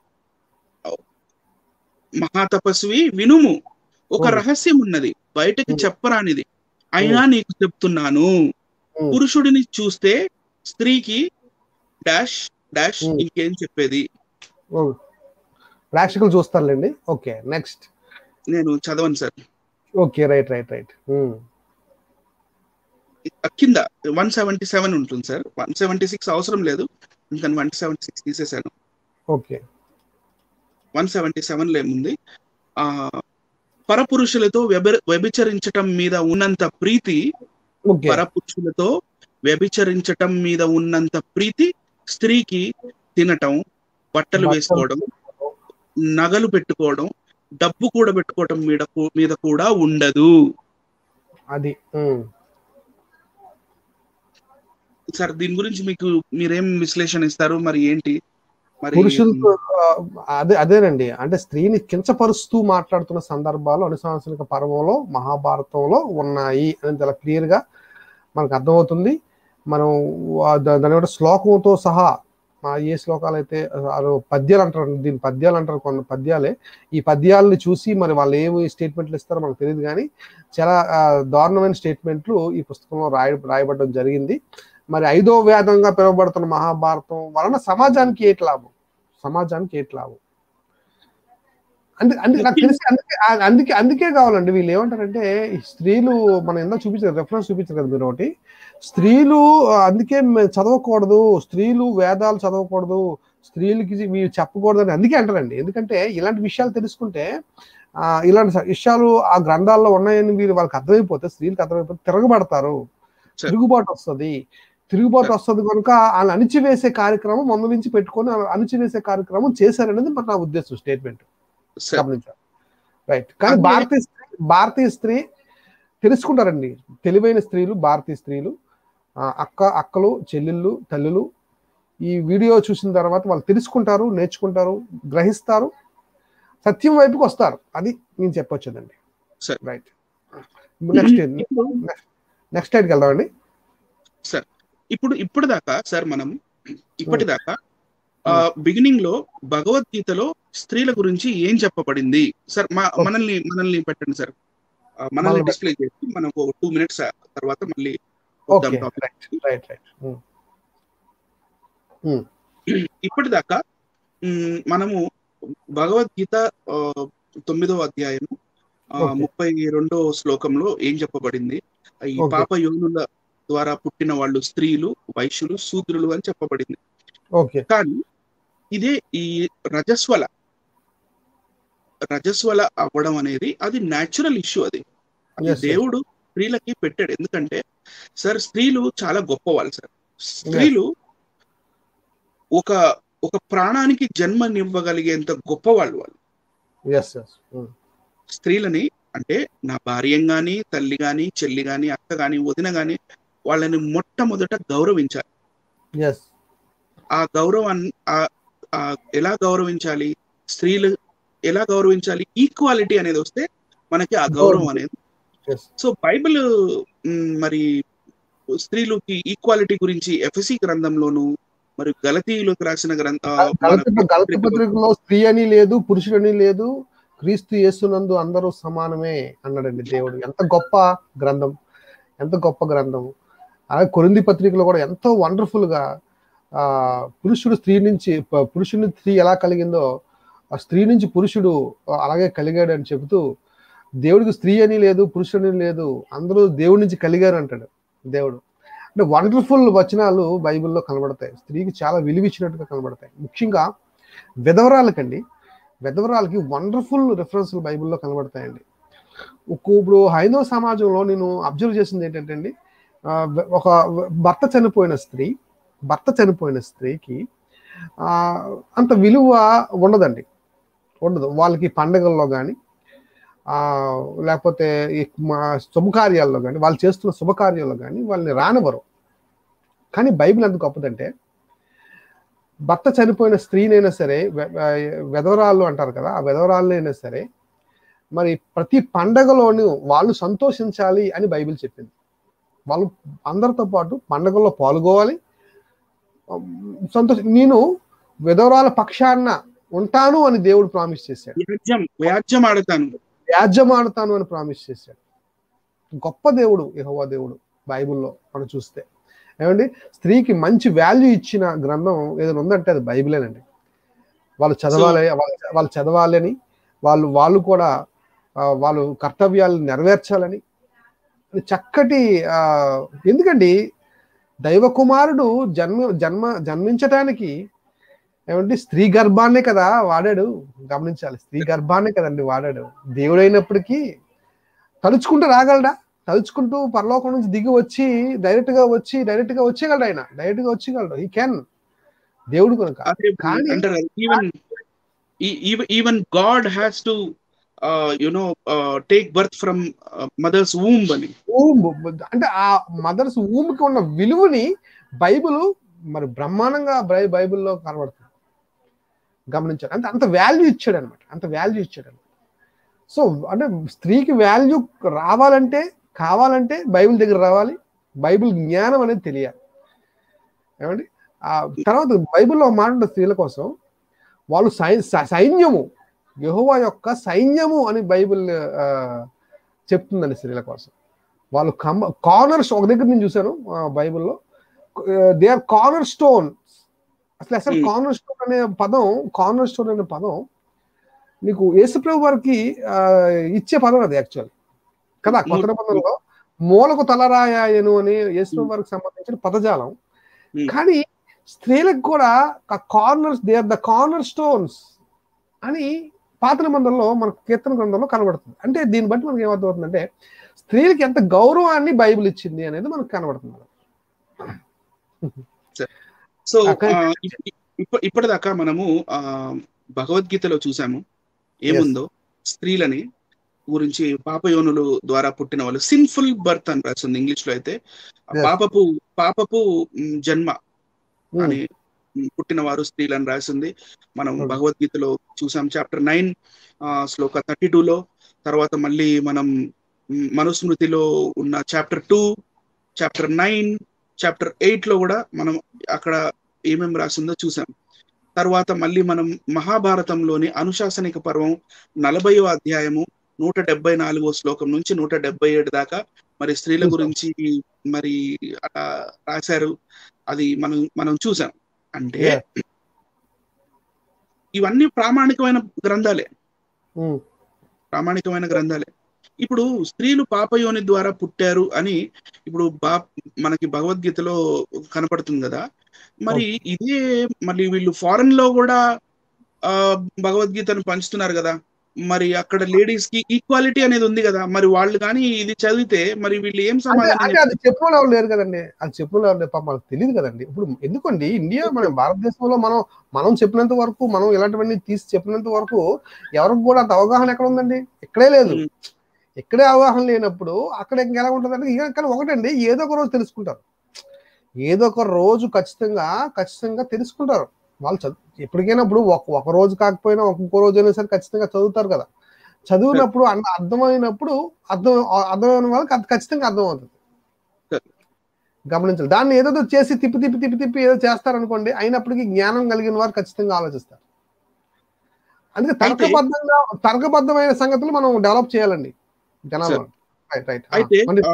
మహాతపస్వి వినుము ఒక Hmm. రహస్యం ఉన్నది బయటకి Hmm. చెప్పరానిది అయినా నీకు చెప్తున్నాను Hmm. పురుషుడిని చూస్తే స్త్రీకి డాష్ డాష్ Hmm. ఇంకేం చెప్పేది ఉమ్. ప్రేక్షకులు చూస్తారులేండి ఓకే నెక్స్ట్ నేను చదవను sir okay right right right కింద వన్ సెవెంటీ సెవెన్ ఉంటుంది సార్ వన్ సెవెంటీ సిక్స్ అవసరం లేదు ఇంకా వన్ సెవెంటీ సిక్స్ తీసేశాను ఓకే వన్ సెవెంటీ సెవెన్ లో ఏముంది ఆ పరపురుషులతో వ్యభ- వ్యభిచరించటం మీద ఉన్నంత ప్రీతి ఓకే పరపురుషులతో వ్యభిచరించటం మీద ఉన్నంత ప్రీతి స్త్రీకి తినటం బట్టలు బట్టలు వేసుకోవడం నగలు పెట్టుకోవడం డబ్బు కూడా పెట్టుకోవడం మీద కూ- మీద కూడా ఉండదు అది ఉమ్. సార్ దీని గురించి మీకు మీరేం విశ్లేషణ ఇస్తారు మరి ఏంటి మరి పురుషులతో ఆ, అదే అదేనండి అంటే స్త్రీని కించపరుస్తూ మాట్లాడుతున్న సందర్భాలు అనుశాసనిక పర్వంలో మహాభారతంలో ఉన్నాయి అని చాలా క్లియర్ గా మనకు అర్థమవుతుంది మనం ఆ దా- దాని యొక్క శ్లోకంతో సహా ఆ ఏ శ్లోకాలు అయితే ఆ పద్యాలు అంటారు దీని పద్యాలు అంటారు కొన్ని పద్యాలే ఈ పద్యాలని చూసి మరి వాళ్ళు ఏమి స్టేట్మెంట్లు ఇస్తారో మనకు తెలియదు కానీ చాలా ఆ, దారుణమైన స్టేట్మెంట్లు ఈ పుస్తకంలో రాయ రాయబడడం జరిగింది మరి ఐదో వేదంగా పిలువబడుతున్న మహాభారతం వలన సమాజానికి ఏటి లాభం సమాజానికి ఏటి లాభం అందుకే అందుకే నాకు తెలిసి అందుకే ఆ- అందుకే అందుకే కావాలండి వీళ్ళు ఏమంటారంటే ఈ స్త్రీలు మనం ఎంత చూపించారు రెఫరెన్స్ చూపించారు కదా మీరు ఒకటి స్త్రీలు ఆ, అందుకే మేము చదవకూడదు స్త్రీలు వేదాలు చదవకూడదు స్త్రీలకి ఇది మీరు చెప్పకూడదు అని అందుకే అంటారండి ఎందుకంటే ఇలాంటి విషయాలు తెలుసుకుంటే ఆ, ఇలాంటి స- విషయాలు ఆ గ్రంథాల్లో ఉన్నాయని వీరు వాళ్ళకి అర్థమైపోతే స్త్రీలకు అర్థమైపోతే తిరగబడతారు సరే. తిరుగుబాటు వస్తుంది తిరుగుబాటు వస్తుంది కనుక వాళ్ళు అణిచివేసే కార్యక్రమం ముందు నుంచి పెట్టుకొని అలా అణిచివేసే కార్యక్రమం చేశారనేది మన నా ఉద్దేశం స్టేట్మెంట్ సరే గమనించారు రైట్ కానీ అదే- భారతీయ స్త్రీ భారతీయ స్త్రీ తెలుసుకుంటారండి తెలివైన స్త్రీలు భారతీయ స్త్రీలు ఆ, అక్క అక్కలు చెల్లెళ్ళు తల్లులు ఈ వీడియో చూసిన తర్వాత వాళ్ళు తెలుసుకుంటారు నేర్చుకుంటారు గ్రహిస్తారు సత్యం వైపుకి వస్తారు అది నేను చెప్పొచ్చుదండి సరే. రైట్ నెక్స్ట్ ఇప్పుడు నెక్స్ట్ సైడ్కి వెళ్దామండి ఇప్పుడు ఇప్పుడు దాకా సార్ మనం ఇప్పటిదాకా ఆ బిగినింగ్ లో భగవద్గీతలో స్త్రీల గురించి ఏం చెప్పబడింది సార్ మా Okay. మనల్ని మనల్ని పెట్టండి సార్ ఆ, మనల్ని మనల్ని డిస్ప్లే చేసి మనం ఒక టూ మినిట్స్ తర్వాత మళ్ళీ వద్దాం okay topic. Right right right ఇప్పటిదాకా మ్, మనము భగవద్గీత ఆ, తొమ్మిదో అధ్యాయము ఆ, Okay. ముప్పై రెండో శ్లోకంలో ఏం చెప్పబడింది ఈ Okay. పాప యోనుల ద్వారా పుట్టిన వాళ్ళు స్త్రీలు వైశ్యులు శూద్రులు అని చెప్పబడింది ఓకే కానీ ఇదే ఈ రజస్వల రజస్వల అవ్వడం అనేది అది న్యాచురల్ ఇష్యూ అది అది Yes, yes. దేవుడు స్త్రీలకి పెట్టాడు ఎందుకంటే సార్ స్త్రీలు చాలా గొప్పవాళ్ళు సార్ స్త్రీలు ఒక ఒక ప్రాణానికి జన్మనివ్వగలిగేంత గొప్పవాళ్ళు వాళ్ళు ఎస్ ఎస్ స్త్రీలని అంటే నా భార్యం గాని తల్లి గాని చెల్లి గాని అక్క గాని వదిన గాని వాళ్ళని మొట్టమొదట గౌరవించాలి ఎస్ ఆ గౌరవాన్ని ఆ- ఆ ఎలా గౌరవించాలి స్త్రీలు ఎలా గౌరవించాలి ఈక్వాలిటీ అనేది వస్తే మనకి ఆ గౌరవం అనేది ఎస్ సో బైబిల్ మ్, మరి స్త్రీలకి ఈక్వాలిటీ గురించి ఎఫ్ఎసి గ్రంథంలోను మరి గలతీయులకు రాసిన గ్రంథ ఆ, మన గలతి గలతి పత్రికలో- పత్రికలో స్త్రీ అని లేదు పురుషుడని లేదు క్రీస్తు యేసునందు అందరూ సమానమే అన్నాడండి దేవుడు ఎంత గొప్ప గ్రంథం ఎంత గొప్ప గ్రంథం అలాగే కొరింది పత్రికలో కూడా ఎంతో వండర్ఫుల్ గా ఆ పురుషుడు స్త్రీ నుంచి ప- పురుషుని స్త్రీ ఎలా కలిగిందో ఆ స్త్రీ నుంచి పురుషుడు అలాగే కలిగాడు అని చెబుతూ దేవుడికి స్త్రీ అని లేదు పురుషుని లేదు అందరూ దేవుడి నుంచి కలిగారు అంటాడు దేవుడు అంటే వండర్ఫుల్ వచనాలు బైబిల్లో కనబడతాయి స్త్రీకి చాలా విలువిచ్చినట్టుగా కనబడతాయి ముఖ్యంగా విధవరాలకండి విధవరాలకి వండర్ఫుల్ రెఫరెన్స్లు బైబిల్లో కనబడతాయండి ఒక- ఇప్పుడు హైందవ సమాజంలో నేను అబ్జర్వ్ చేసింది ఏంటంటే అండి ఆ, ఒక భర్త చనిపోయిన స్త్రీ భర్త చనిపోయిన స్త్రీకి ఆ, అంత విలువ ఉండదండి ఉండదు వాళ్ళకి పండగల్లో కానీ లేకపోతే ఈ మా శుభకార్యాల్లో కానీ వాళ్ళు చేస్తున్న శుభకార్యాల్లో కానీ వాళ్ళని రానివ్వరు కానీ బైబిల్ ఎంత గొప్పదంటే భర్త చనిపోయిన స్త్రీనైనా సరే వె- వె- వెధవరాళ్ళు అంటారు కదా ఆ వెధవరాళ్ళైనా సరే మరి ప్రతి పండగలోనూ వాళ్ళు సంతోషించాలి అని బైబిల్ చెప్పింది వాళ్ళు అందరితో పాటు పండగల్లో పాల్గొవాలి సంతోష నేను విధవరాల పక్షాన ఉంటాను అని దేవుడు ప్రామిస్ చేశాడు వ్యాజ్యం వ్యాజ్యం ఆడతాను వ్యాజ్యం ఆడతాను అని ప్రామిస్ చేశాడు గొప్ప దేవుడు యెహోవా దేవుడు బైబిల్లో మనం చూస్తే ఏమండి స్త్రీకి మంచి వాల్యూ ఇచ్చిన గ్రంథం ఏదైనా ఉందంటే అది బైబిలేనండి వాళ్ళు చదవాలి వాళ్ళు- వాళ్ళు చదవాలని వాళ్ళు వాళ్ళు కూడా ఆ, వాళ్ళు కర్తవ్యాలు నెరవేర్చాలని చక్కటి ఆ, ఎందుకండి దైవ కుమారుడు జన్మ జన్మ జన్మించటానికి ఏమంటే స్త్రీ గర్భాన్నే కదా వాడాడు గమనించాలి స్త్రీ గర్భాన్నే కదండి వాడాడు దేవుడైనప్పటికీ తలుచుకుంటూ రాగలడా తలుచుకుంటూ పరలోకం నుంచి దిగి వచ్చి డైరెక్ట్ గా వచ్చి డైరెక్ట్ గా వచ్చేయగలడు ఆయన డైరెక్ట్ గా వచ్చేయగలడు ఈ కెన్ దేవుడు కనుక అదే కానీ- అంటారు even even God has to you know take birth from mother's womb అని ఊమ్ అంటే ఆ మదర్స్ ఊమ్ కి ఉన్న విలువని బైబిల్ మరి బ్రహ్మాండంగా బై బైబిల్లో కనబడుతుంది గమనించారు అంటే అంత వాల్యూ ఇచ్చాడు అనమాట అంత వాల్యూ ఇచ్చాడు అనమాట సో అంటే స్త్రీకి వాల్యూ రావాలంటే కావాలంటే బైబిల్ దగ్గర రావాలి బైబిల్ జ్ఞానం అనేది తెలియాలి ఏమండి ఆ తర్వాత బైబిల్లో ఒక మాట ఉంటుంది స్త్రీల కోసం వాళ్ళు సై స- సైన్యము యెహోవా యొక్క సైన్యము అని బైబిల్ ఆ, చెప్తుందండి స్త్రీల కోసం వాళ్ళు కమ కార్నర్స్ ఒక దగ్గర నేను చూశాను ఆ, బైబిల్లో దే ఆర్ కార్నర్ స్టోన్ అసలు అసలు Hmm. కార్నర్ స్టోన్ అనే పదం కార్నర్ స్టోన్ అనే పదం నీకు యేసుప్రభు వారికి ఆ, ఇచ్చే పదం అది యాక్చువల్ కదా కొత్త నిబంధనలో మూలకు తలరాయను అని యేసుప్రభు వారికి సంబంధించిన పదజాలం Hmm. కానీ స్త్రీలకు కూడా corners they are the corner stones అని పాత నిబంధనలో మనకు కీర్తన గ్రంథంలో కనబడుతుంది అంటే దీన్ని బట్టి మనకి ఏమర్థమవుతుందంటే స్త్రీలకు ఎంత గౌరవాన్ని బైబిల్ ఇచ్చింది అనేది మనకు కనబడుతుంది సో అక్కడ- ఆ, ఇప్- ఇప్ప- ఇప్పటిదాకా మనము ఆ భగవద్గీతలో చూసాము ఏముందో స్త్రీలని గురించి పాపయోనులు ద్వారా పుట్టిన వాళ్ళు సిన్ఫుల్ బర్త్ అని రాస్తుంది ఇంగ్లీష్ లో అయితే ఆ Yes. పాపపు పాపపు మ్, జన్మ Hmm. అని మ్, పుట్టిన వారు స్త్రీలని రాసింది మనం Okay. భగవద్గీతలో చూసాం చాప్టర్ నైన్ శ్లోక థర్టీ లో తర్వాత మళ్ళీ మనం మ్, మనుస్మృతిలో ఉన్న chapter two chapter nine chapter eight లో కూడా మనం అక్కడ ఏమేమి రాసిందో చూసాం తర్వాత మళ్ళీ మనం మహాభారతంలోని అనుశాసనిక పర్వం నలభయో అధ్యాయము నూట డెబ్బై నాలుగో శ్లోకం నుంచి నూట డెబ్బై ఏడు దాకా మరి స్త్రీల చూసాం. గురించి మరి అలా రాశారు అది మనం మనం చూసాం అంటే Yeah. ఇవన్నీ ప్రామాణికమైన గ్రంథాలే Hmm. ప్రామాణికమైన గ్రంథాలే ఇప్పుడు స్త్రీలు పాపయోని ద్వారా పుట్టారు అని ఇప్పుడు బా మనకి భగవద్గీతలో కనపడుతుంది కదా మరి ఇదే మళ్ళీ వీళ్ళు ఫారెన్ లో కూడా ఆ భగవద్గీతను పంచుతున్నారు కదా మరి అక్కడ లేడీస్ కి ఈక్వాలిటీ అనేది ఉంది కదా మరి వాళ్ళు కానీ ఇది చదివితే మరి వీళ్ళు ఏం అంటే సమాధానం అంటే అది చెప్పిన వాళ్ళు ఎవరు లేరు కదండి అది చెప్పిన వాళ్ళు ఎవరు పాపం వాళ్ళకి తెలియదు కదండి ఇప్పుడు ఎందుకండి ఇండియా మన భారతదేశంలో మనం మనం చెప్పినంత వరకు మనం ఇలాంటివన్నీ తీసి చెప్పినంత వరకు ఎవరికి కూడా అంత అవగాహన ఎక్కడ ఉందండి ఇక్కడే లేదు ఉమ్. ఇక్కడే అవగాహన లేనప్పుడు అక్కడ ఇంకెలా ఉంటుందంటే ఇక కానీ ఒకటండి ఏదో ఒక రోజు తెలుసుకుంటారు ఏదో ఒక రోజు ఖచ్చితంగా ఖచ్చితంగా తెలుసుకుంటారు వాళ్ళు చదువు ఎప్పటికైనా ఇప్పుడు ఒక ఒక రోజు కాకపోయినా ఒక్కొక్క రోజు అయినా సరే ఖచ్చితంగా చదువుతారు కదా చదివినప్పుడు అన్న అర్థమైనప్పుడు అర్థం అర్థమైన వాళ్ళకి అది ఖచ్చితంగా అర్థం అవుతుంది సరే. గమనించాలి దాన్ని ఏదో చేసి తిప్పి తిప్పి తిప్పి తిప్పి ఏదో చేస్తారనుకోండి అయినప్పటికీ జ్ఞానం కలిగిన వారు ఖచ్చితంగా ఆలోచిస్తారు అందుకే తర్కబద్ధంగా తర్కబద్ధమైన సంగతులు మనం డెవలప్ చేయాలండి జనాలు రైట్ రైట్ అయితే ఆ,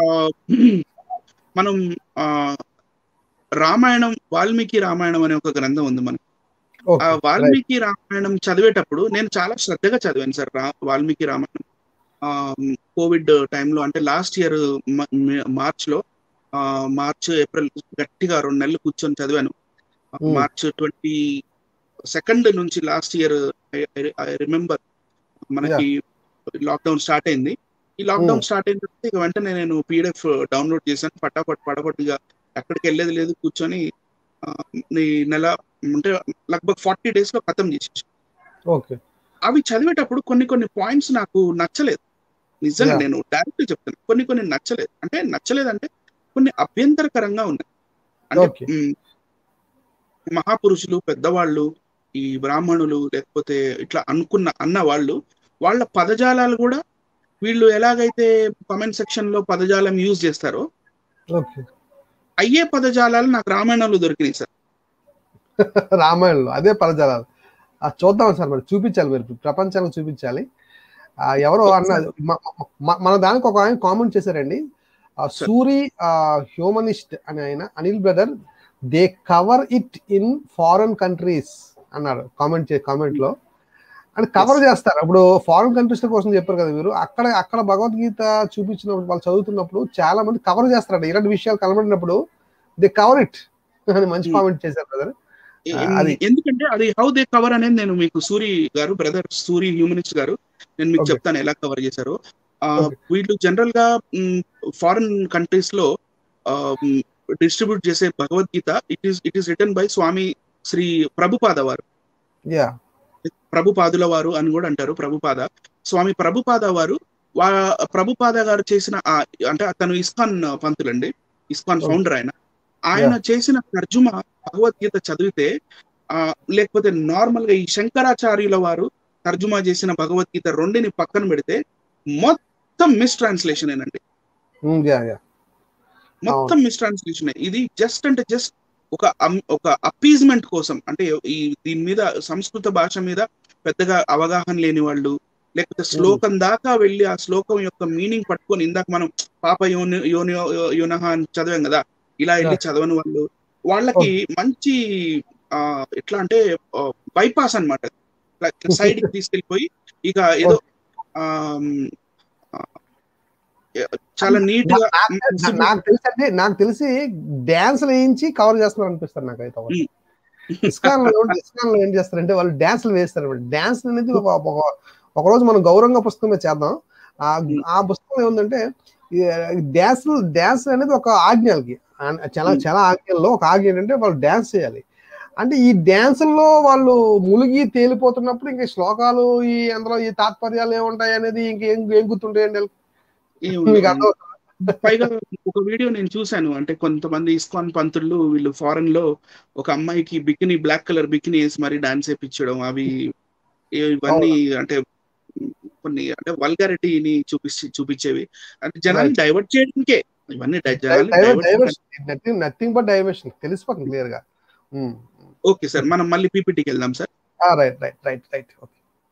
మనం ఆ రామాయణం వాల్మీకి రామాయణం అనే ఒక గ్రంథం ఉంది మనకి ఆ వాల్మీకి రామాయణం చదివేటప్పుడు నేను చాలా శ్రద్ధగా చదివాను సార్ రా వాల్మీకి రామాయణం ఆ కోవిడ్ టైంలో అంటే లాస్ట్ ఇయర్ మార్చ్ లో ఆ మార్చ్ ఏప్రిల్ గట్టిగా రెండు నెలలు కూర్చొని చదివాను Hmm. మార్చ్ ట్వంటీ సెకండ్ నుంచి లాస్ట్ ఇయర్ ఐ రిమెంబర్ మనకి లాక్డౌన్ స్టార్ట్ అయింది ఈ లాక్డౌన్ స్టార్ట్ అయిన తర్వాత ఇక వెంటనే నేను పీడిఎఫ్ డౌన్లోడ్ చేశాను పటాపట్ పడపట్టుగా ఎక్కడికి వెళ్ళేది లేదు కూర్చొని ఆ, ఈ నెల అంటే లగ్భగ్ ఫార్టీ డేస్ లో ఖతం చేసేసి ఓకే అవి చదివేటప్పుడు కొన్ని కొన్ని పాయింట్స్ నాకు నచ్చలేదు నిజంగా Yeah. నేను డైరెక్ట్ చెప్తాను కొన్ని కొన్ని నచ్చలేదు అంటే నచ్చలేదు అంటే కొన్ని అభ్యంతరకరంగా ఉన్నాయి అంటే Okay. మ్, మహాపురుషులు పెద్దవాళ్ళు ఈ బ్రాహ్మణులు లేకపోతే ఇట్లా అనుకున్న అన్న వాళ్ళు వాళ్ళ పదజాలాలు కూడా వీళ్ళు ఎలాగైతే కామెంట్ సెక్షన్ లో పదజాలం యూజ్ చేస్తారో ఓకే అయ్యే పదజాలాలు నాకు రామాయణంలో దొరికినాయి సార్ రామాయణంలో అదే పదజాలాలు ఆ చూద్దాం సార్ మరి చూపించాలి మీరు ప్రపంచానికి చూపించాలి ఆ ఎవరో అన్న మ- మ- మన దానికి ఒక ఆయన కామెంట్ చేశారండి ఆ సూరి హ్యూమనిస్ట్ అని ఆయన Anil brother they cover it in foreign countries అన్నాడు కామెంట్ కామెంట్ లో అంటే కవర్ చేస్తారు ఇప్పుడు ఫారెన్ కంట్రీస్ కోసం చెప్పారు కదా మీరు అక్కడ అక్కడ భగవద్గీత చూపించినప్పుడు వాళ్ళు చదువుతున్నప్పుడు చాలా మంది కవర్ చేస్తారంట ఇలాంటి విషయాలు కనబడినప్పుడు దే కవర్ ఇట్ అని మంచి Hmm. కామెంట్ చేశారు బ్రదర్ ఎ- ఆ, అది- ఎందుకంటే అది హౌ దే కవర్ అనేది నేను మీకు సూరి గారు బ్రదర్ సూరి హ్యూమనిస్ట్ గారు నేను మీకు Okay. చెప్తాను ఎలా కవర్ చేశారో ఆ, Okay. వీళ్ళు జనరల్ గా ఫారిన్ కంట్రీస్ లో డిస్ట్రిబ్యూట్ చేసే Bhagavad Gita it is it is written by Swami Shri Prabhupada వారు యా ప్రభుపాదుల వారు అని కూడా అంటారు ప్రభుపాద స్వామి ప్రభుపాద వారు వా ప్రభుపాద గారు చేసిన ఆ అంటే అతను ఇస్కాన్ పంతులండి ఇస్కాన్ Okay. ఫౌండర్ ఆయన ఆయన చేసిన తర్జుమా భగవద్గీత చదివితే ఆ లేకపోతే నార్మల్ గా ఈ శంకరాచార్యుల వారు తర్జుమా చేసిన భగవద్గీత రెండిని పక్కన పెడితే మొత్తం మిస్ ట్రాన్స్లేషన్ ఏనండి ఉమ్, యా యా మొత్తం మిస్ ట్రాన్స్లేషన్ ఇది జస్ట్ అంటే జస్ట్ ఒక అమ్- ఒక అపీజ్మెంట్ కోసం అంటే ఈ దీని మీద సంస్కృత భాష మీద పెద్దగా అవగాహన లేని వాళ్ళు లేకపోతే శ్లోకం దాకా వెళ్ళి ఆ శ్లోకం యొక్క మీనింగ్ పట్టుకొని ఇందాక మనం పాప యోని యోని యోనహ అని చదివాం కదా ఇలా వెళ్ళి చదవని వాళ్ళు వాళ్ళకి మంచి ఆ ఎట్లా అంటే బైపాస్ అనమాట సైడ్ కి తీసుకెళ్ళిపోయి ఇక ఏదో ఆమ్, ఆ, చాలా నీట్ గా నా- నాకు తెలిసి అంటే నాకు తెలిసి డాన్స్ వేయించి కవర్ చేస్తున్నారు అనిపిస్తారు నాకు అయితే ఉమ్. ఇస్కాన్ లో ఇస్కాన్ లో ఏం చేస్తారంటే వాళ్ళు డాన్స్లు వేస్తారు డాన్స్ అనేది ఒక ఒక- ఒక రోజు మనం గౌరవంగా పుస్తకం మీద చేద్దాం ఆ ఆ పుస్తకం ఏముందంటే డాన్స్ డాన్స్ అనేది ఒక ఆజ్ఞలకి ఆ- చాలా ఉమ్. చాలా ఆజ్ఞల్లో ఒక ఆజ్ఞ ఏంటంటే వాళ్ళు డాన్స్ చేయాలి అంటే ఈ డాన్సుల్లో వాళ్ళు మునిగి తేలిపోతున్నప్పుడు ఇంకా ఈ శ్లోకాలు ఈ అందులో ఈ తాత్పర్యాలు ఏముంటాయి అనేది ఇంకేం ఏం గుర్తుంటాయండి ఏముంది? మీకు అర్థం పైగా ఒక వీడియో నేను చూశాను అంటే కొంతమంది ఇస్కాన్ పంతులు వీళ్ళు ఫారెన్ లో ఒక అమ్మాయికి బికినీ బ్లాక్ కలర్ బికినీ వేసి మరి డాన్స్ వేయించడం అవి ఇవన్నీ అంటే కొన్ని అంటే వల్గారిటీని చూపించి చూపించేవి అంటే జనాన్ని డైవర్ట్ చేయడానికే ఇవన్నీ డై- జనాల్ని divert చేయడానికి. నథింగ్ నథింగ్ బట్ డైవర్షన్ తెలిసిపోతుంది క్లియర్ గా ఓకే సార్ మనం మళ్ళీ పీపీటీకి వెళ్దాం sir right right right right okay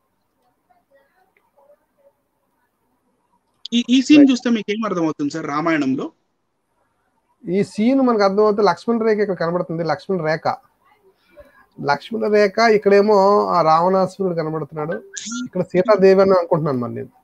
ఈ ఈ సీన్ చూస్తే మీకు ఏం అర్థమవుతుంది సార్ రామాయణంలో ఈ సీన్ మనకు అర్థమవుతుంది లక్ష్మణ్ రేఖ ఇక్కడ కనబడుతుంది లక్ష్మణ్ రేఖ లక్ష్మణ రేఖ ఇక్కడేమో ఆ రావణాసురుడు కనబడుతున్నాడు ఇక్కడ సీతాదేవి అని అనుకుంటున్నాను మరి నేను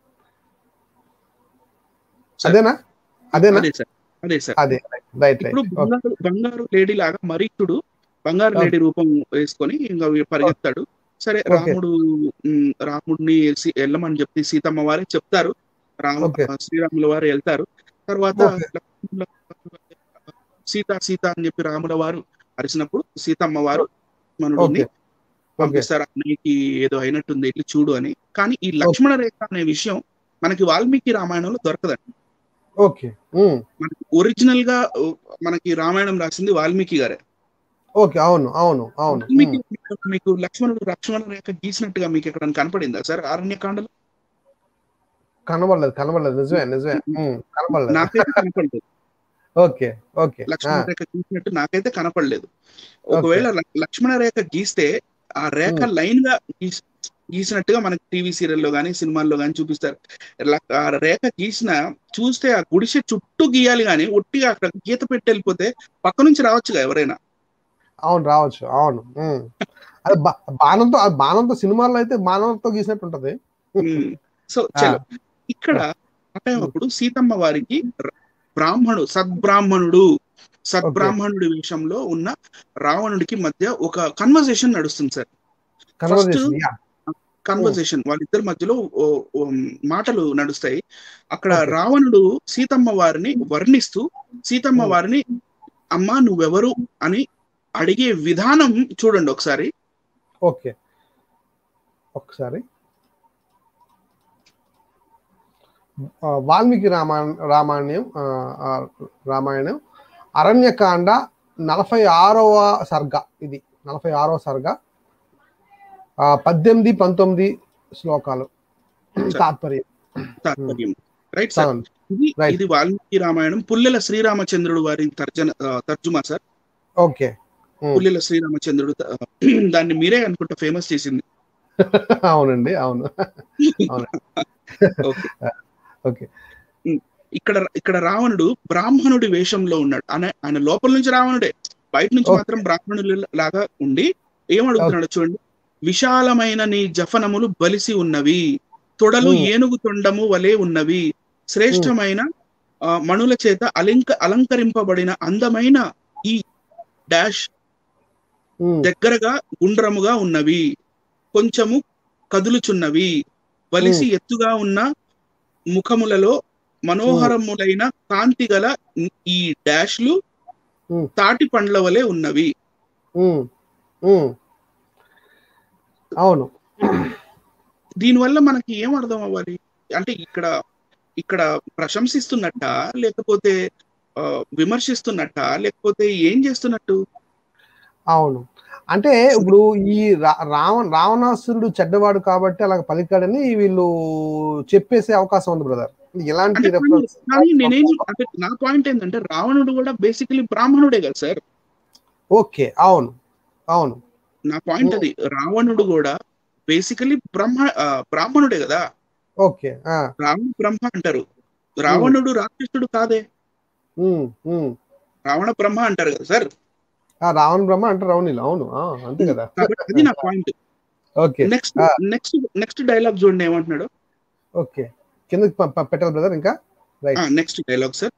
సరే. అదేనా అదేనా అదే సార్ అదే సార్ అదే రైట్ ఇప్పుడు రైట్ బంగారు బంగారు లేడీ లాగా మరీచుడు బంగారు Okay. లేడీ రూపం వేసుకొని ఇంకా పరిగెత్తాడు సరే Okay. రాముడు ఉమ్, రాముడిని సి- వెళ్ళమని చెప్పి సీతమ్మ వారే చెప్తారు రామ Okay. శ్రీరాముల వారు వెళ్తారు తర్వాత Okay. లక్ష్మణుల వారు సీత సీత అని చెప్పి రాముల వారు అరిచినప్పుడు సీతమ్మ వారు మనుడిని ఓకే ఓకే పంపిస్తారు అన్నయ్యకి ఏదో అయినట్టుంది ఇట్లా చూడు అని కానీ ఈ లక్ష్మణ రేఖ అనే విషయం మనకి వాల్మీకి రామాయణంలో దొరకదండి ఓకే ఉమ్, మనకి ఒరిజినల్ గా ఉ, మనకి రామాయణం రాసింది వాల్మీకి గారే ఓకే అవును అవును అవును మీకు ఉమ్. మీకు- మీకు లక్ష్మణుడు లక్ష్మణ రేఖ గీసినట్టుగా మీకు ఎక్కడ కనపడిందా సార్ ఆరణ్యకాండలో కనబడలేదు కనబడలేదు నిజమే నిజమే ఉమ్, కనబడలేదు నాకైతే కనపడలేదు ఓకే ఓకే లక్ష్మణ రేఖ గీసినట్టు నాకైతే కనపడలేదు ఒకవేళ లక్- లక్ష్మణ రేఖ గీస్తే ఆ రేఖ లైన్ గా గీస్- గీసినట్టుగా మనకి టీవీ సీరియల్లో కానీ సినిమాల్లో కానీ చూపిస్తారు లక్- ఆ రేఖ గీసిన చూస్తే ఆ గుడిసె చుట్టూ గీయాలి కానీ ఒట్టిగా అక్కడ గీత పెట్టి వెళ్ళిపోతే పక్క నుంచి రావచ్చుగా ఎవరైనా అవును రావచ్చు అవును ఉమ్. అది బా- బాణంతో ఆ బాణంతో సినిమాల్లో అయితే బాణంతో గీసినట్టు ఉంటది ఉమ్. సో చలో ఇక్కడ అంటే అప్పుడు సీతమ్మ వారికి ర- బ్రాహ్మణుడు సద్బ్రాహ్మణుడు సద్బ్రాహ్మణుడి విషయంలో ఉన్న రావణుడికి మధ్య ఒక కన్వర్సేషన్ నడుస్తుంది సార్ కన్వర్జేషన్ యా కన్వర్సేషన్ వాళ్ళిద్దరి మధ్యలో ఓ- ఓ మాటలు నడుస్తాయి అక్కడ Okay. రావణుడు సీతమ్మ వారిని వర్ణిస్తూ సీతమ్మ Hmm. వారిని అమ్మా నువ్వెవరు అని అడిగే విధానం చూడండి ఒకసారి ఓకే ఒకసారి ఆ, వాల్మీకి రామాయణ రామాయణం ఆ, ఆ, రామాయణం అరణ్యకాండ నలభై ఆరవ సర్గ ఇది నలభై ఆరవ సర్గ ఆ, పద్దెనిమిది పంతొమ్మిది శ్లోకాలు తాత్పర్యం తాత్పర్యం రైట్ సార్ అవును. ఇది Right. ఇది వాల్మీకి రామాయణం పుల్లెల శ్రీరామచంద్రుడు వారి తర్జన ఆ, తర్జుమా సార్ ఓకే ఉమ్. పుల్లెల శ్రీరామచంద్రుడు త- దాన్ని మీరే అనుకుంటా ఫేమస్ చేసింది అవునండి అవును అవును ఓకే ఓకే ఇక్కడ ఇక్కడ రావణుడు బ్రాహ్మణుడి వేషంలో ఉన్నాడు ఆయన ఆయన లోపల నుంచి రావణుడే బయట నుంచి Okay. మాత్రం బ్రాహ్మణుడి లాగా ఉండి ఏమడుగుతున్నాడు చూడండి విశాలమైన నీ జఫనములు బలిసి ఉన్నవి తొడలు Hmm. ఏనుగు తొండము వలె ఉన్నవి శ్రేష్టమైన ఆ, మణుల చేత అలంక అలంకరింపబడిన అందమైన ఈ డాష్ ఉమ్. దగ్గరగా గుండ్రముగా ఉన్నవి కొంచెము కదులుచున్నవి వలిసి ఎత్తుగా ఉన్న ముఖములలో మనోహరములైన కాంతి గల ఈ డాష్లు Hmm. తాటి పండ్ల వలె ఉన్నవి ఉమ్. ఉమ్. అవును దీనివల్ల మనకి ఏం అర్థం అవ్వాలి అంటే ఇక్కడ ఇక్కడ ప్రశంసిస్తున్నట్ట లేకపోతే ఆ, విమర్శిస్తున్నట్ట లేకపోతే ఏం చేస్తున్నట్టు అవును అంటే ఇప్పుడు ఈ రా- రావ రావణాసురుడు చెడ్డవాడు కాబట్టి అలా పలికాడని వీళ్ళు చెప్పేసే అవకాశం ఉంది బ్రదర్ ఎలాంటి అంటే కానీ- reference- కానీ నేనేం అంటే నా పాయింట్ ఏంటంటే రావణుడు కూడా బేసికలీ బ్రాహ్మణుడే కదా సార్ ఓకే అవును అవును నా పాయింట్ అది రావణుడు కూడా బేసికలీ బ్రహ్మ ఆ, బ్రాహ్మణుడే కదా ఓకే ఆ, రావణ బ్రహ్మ అంటారు రావణుడు రాక్షసుడు కాదే ఉమ్, ఉమ్. రావణ బ్రహ్మ అంటారు కదా సార్ ఆ, రావణ బ్రహ్మ అంటే రావణులు అవును ఆ, అంతే కదా కాబట్టి అది నా పాయింట్ ఓకే నెక్స్ట్ ఆ. నెక్స్ట్ నెక్స్ట్ డైలాగ్ చూడండి ఏమంటున్నాడు ఓకే కిందకి ప- ప- పెట్టాలి బ్రదర్ ఇంకా right next dialogue sir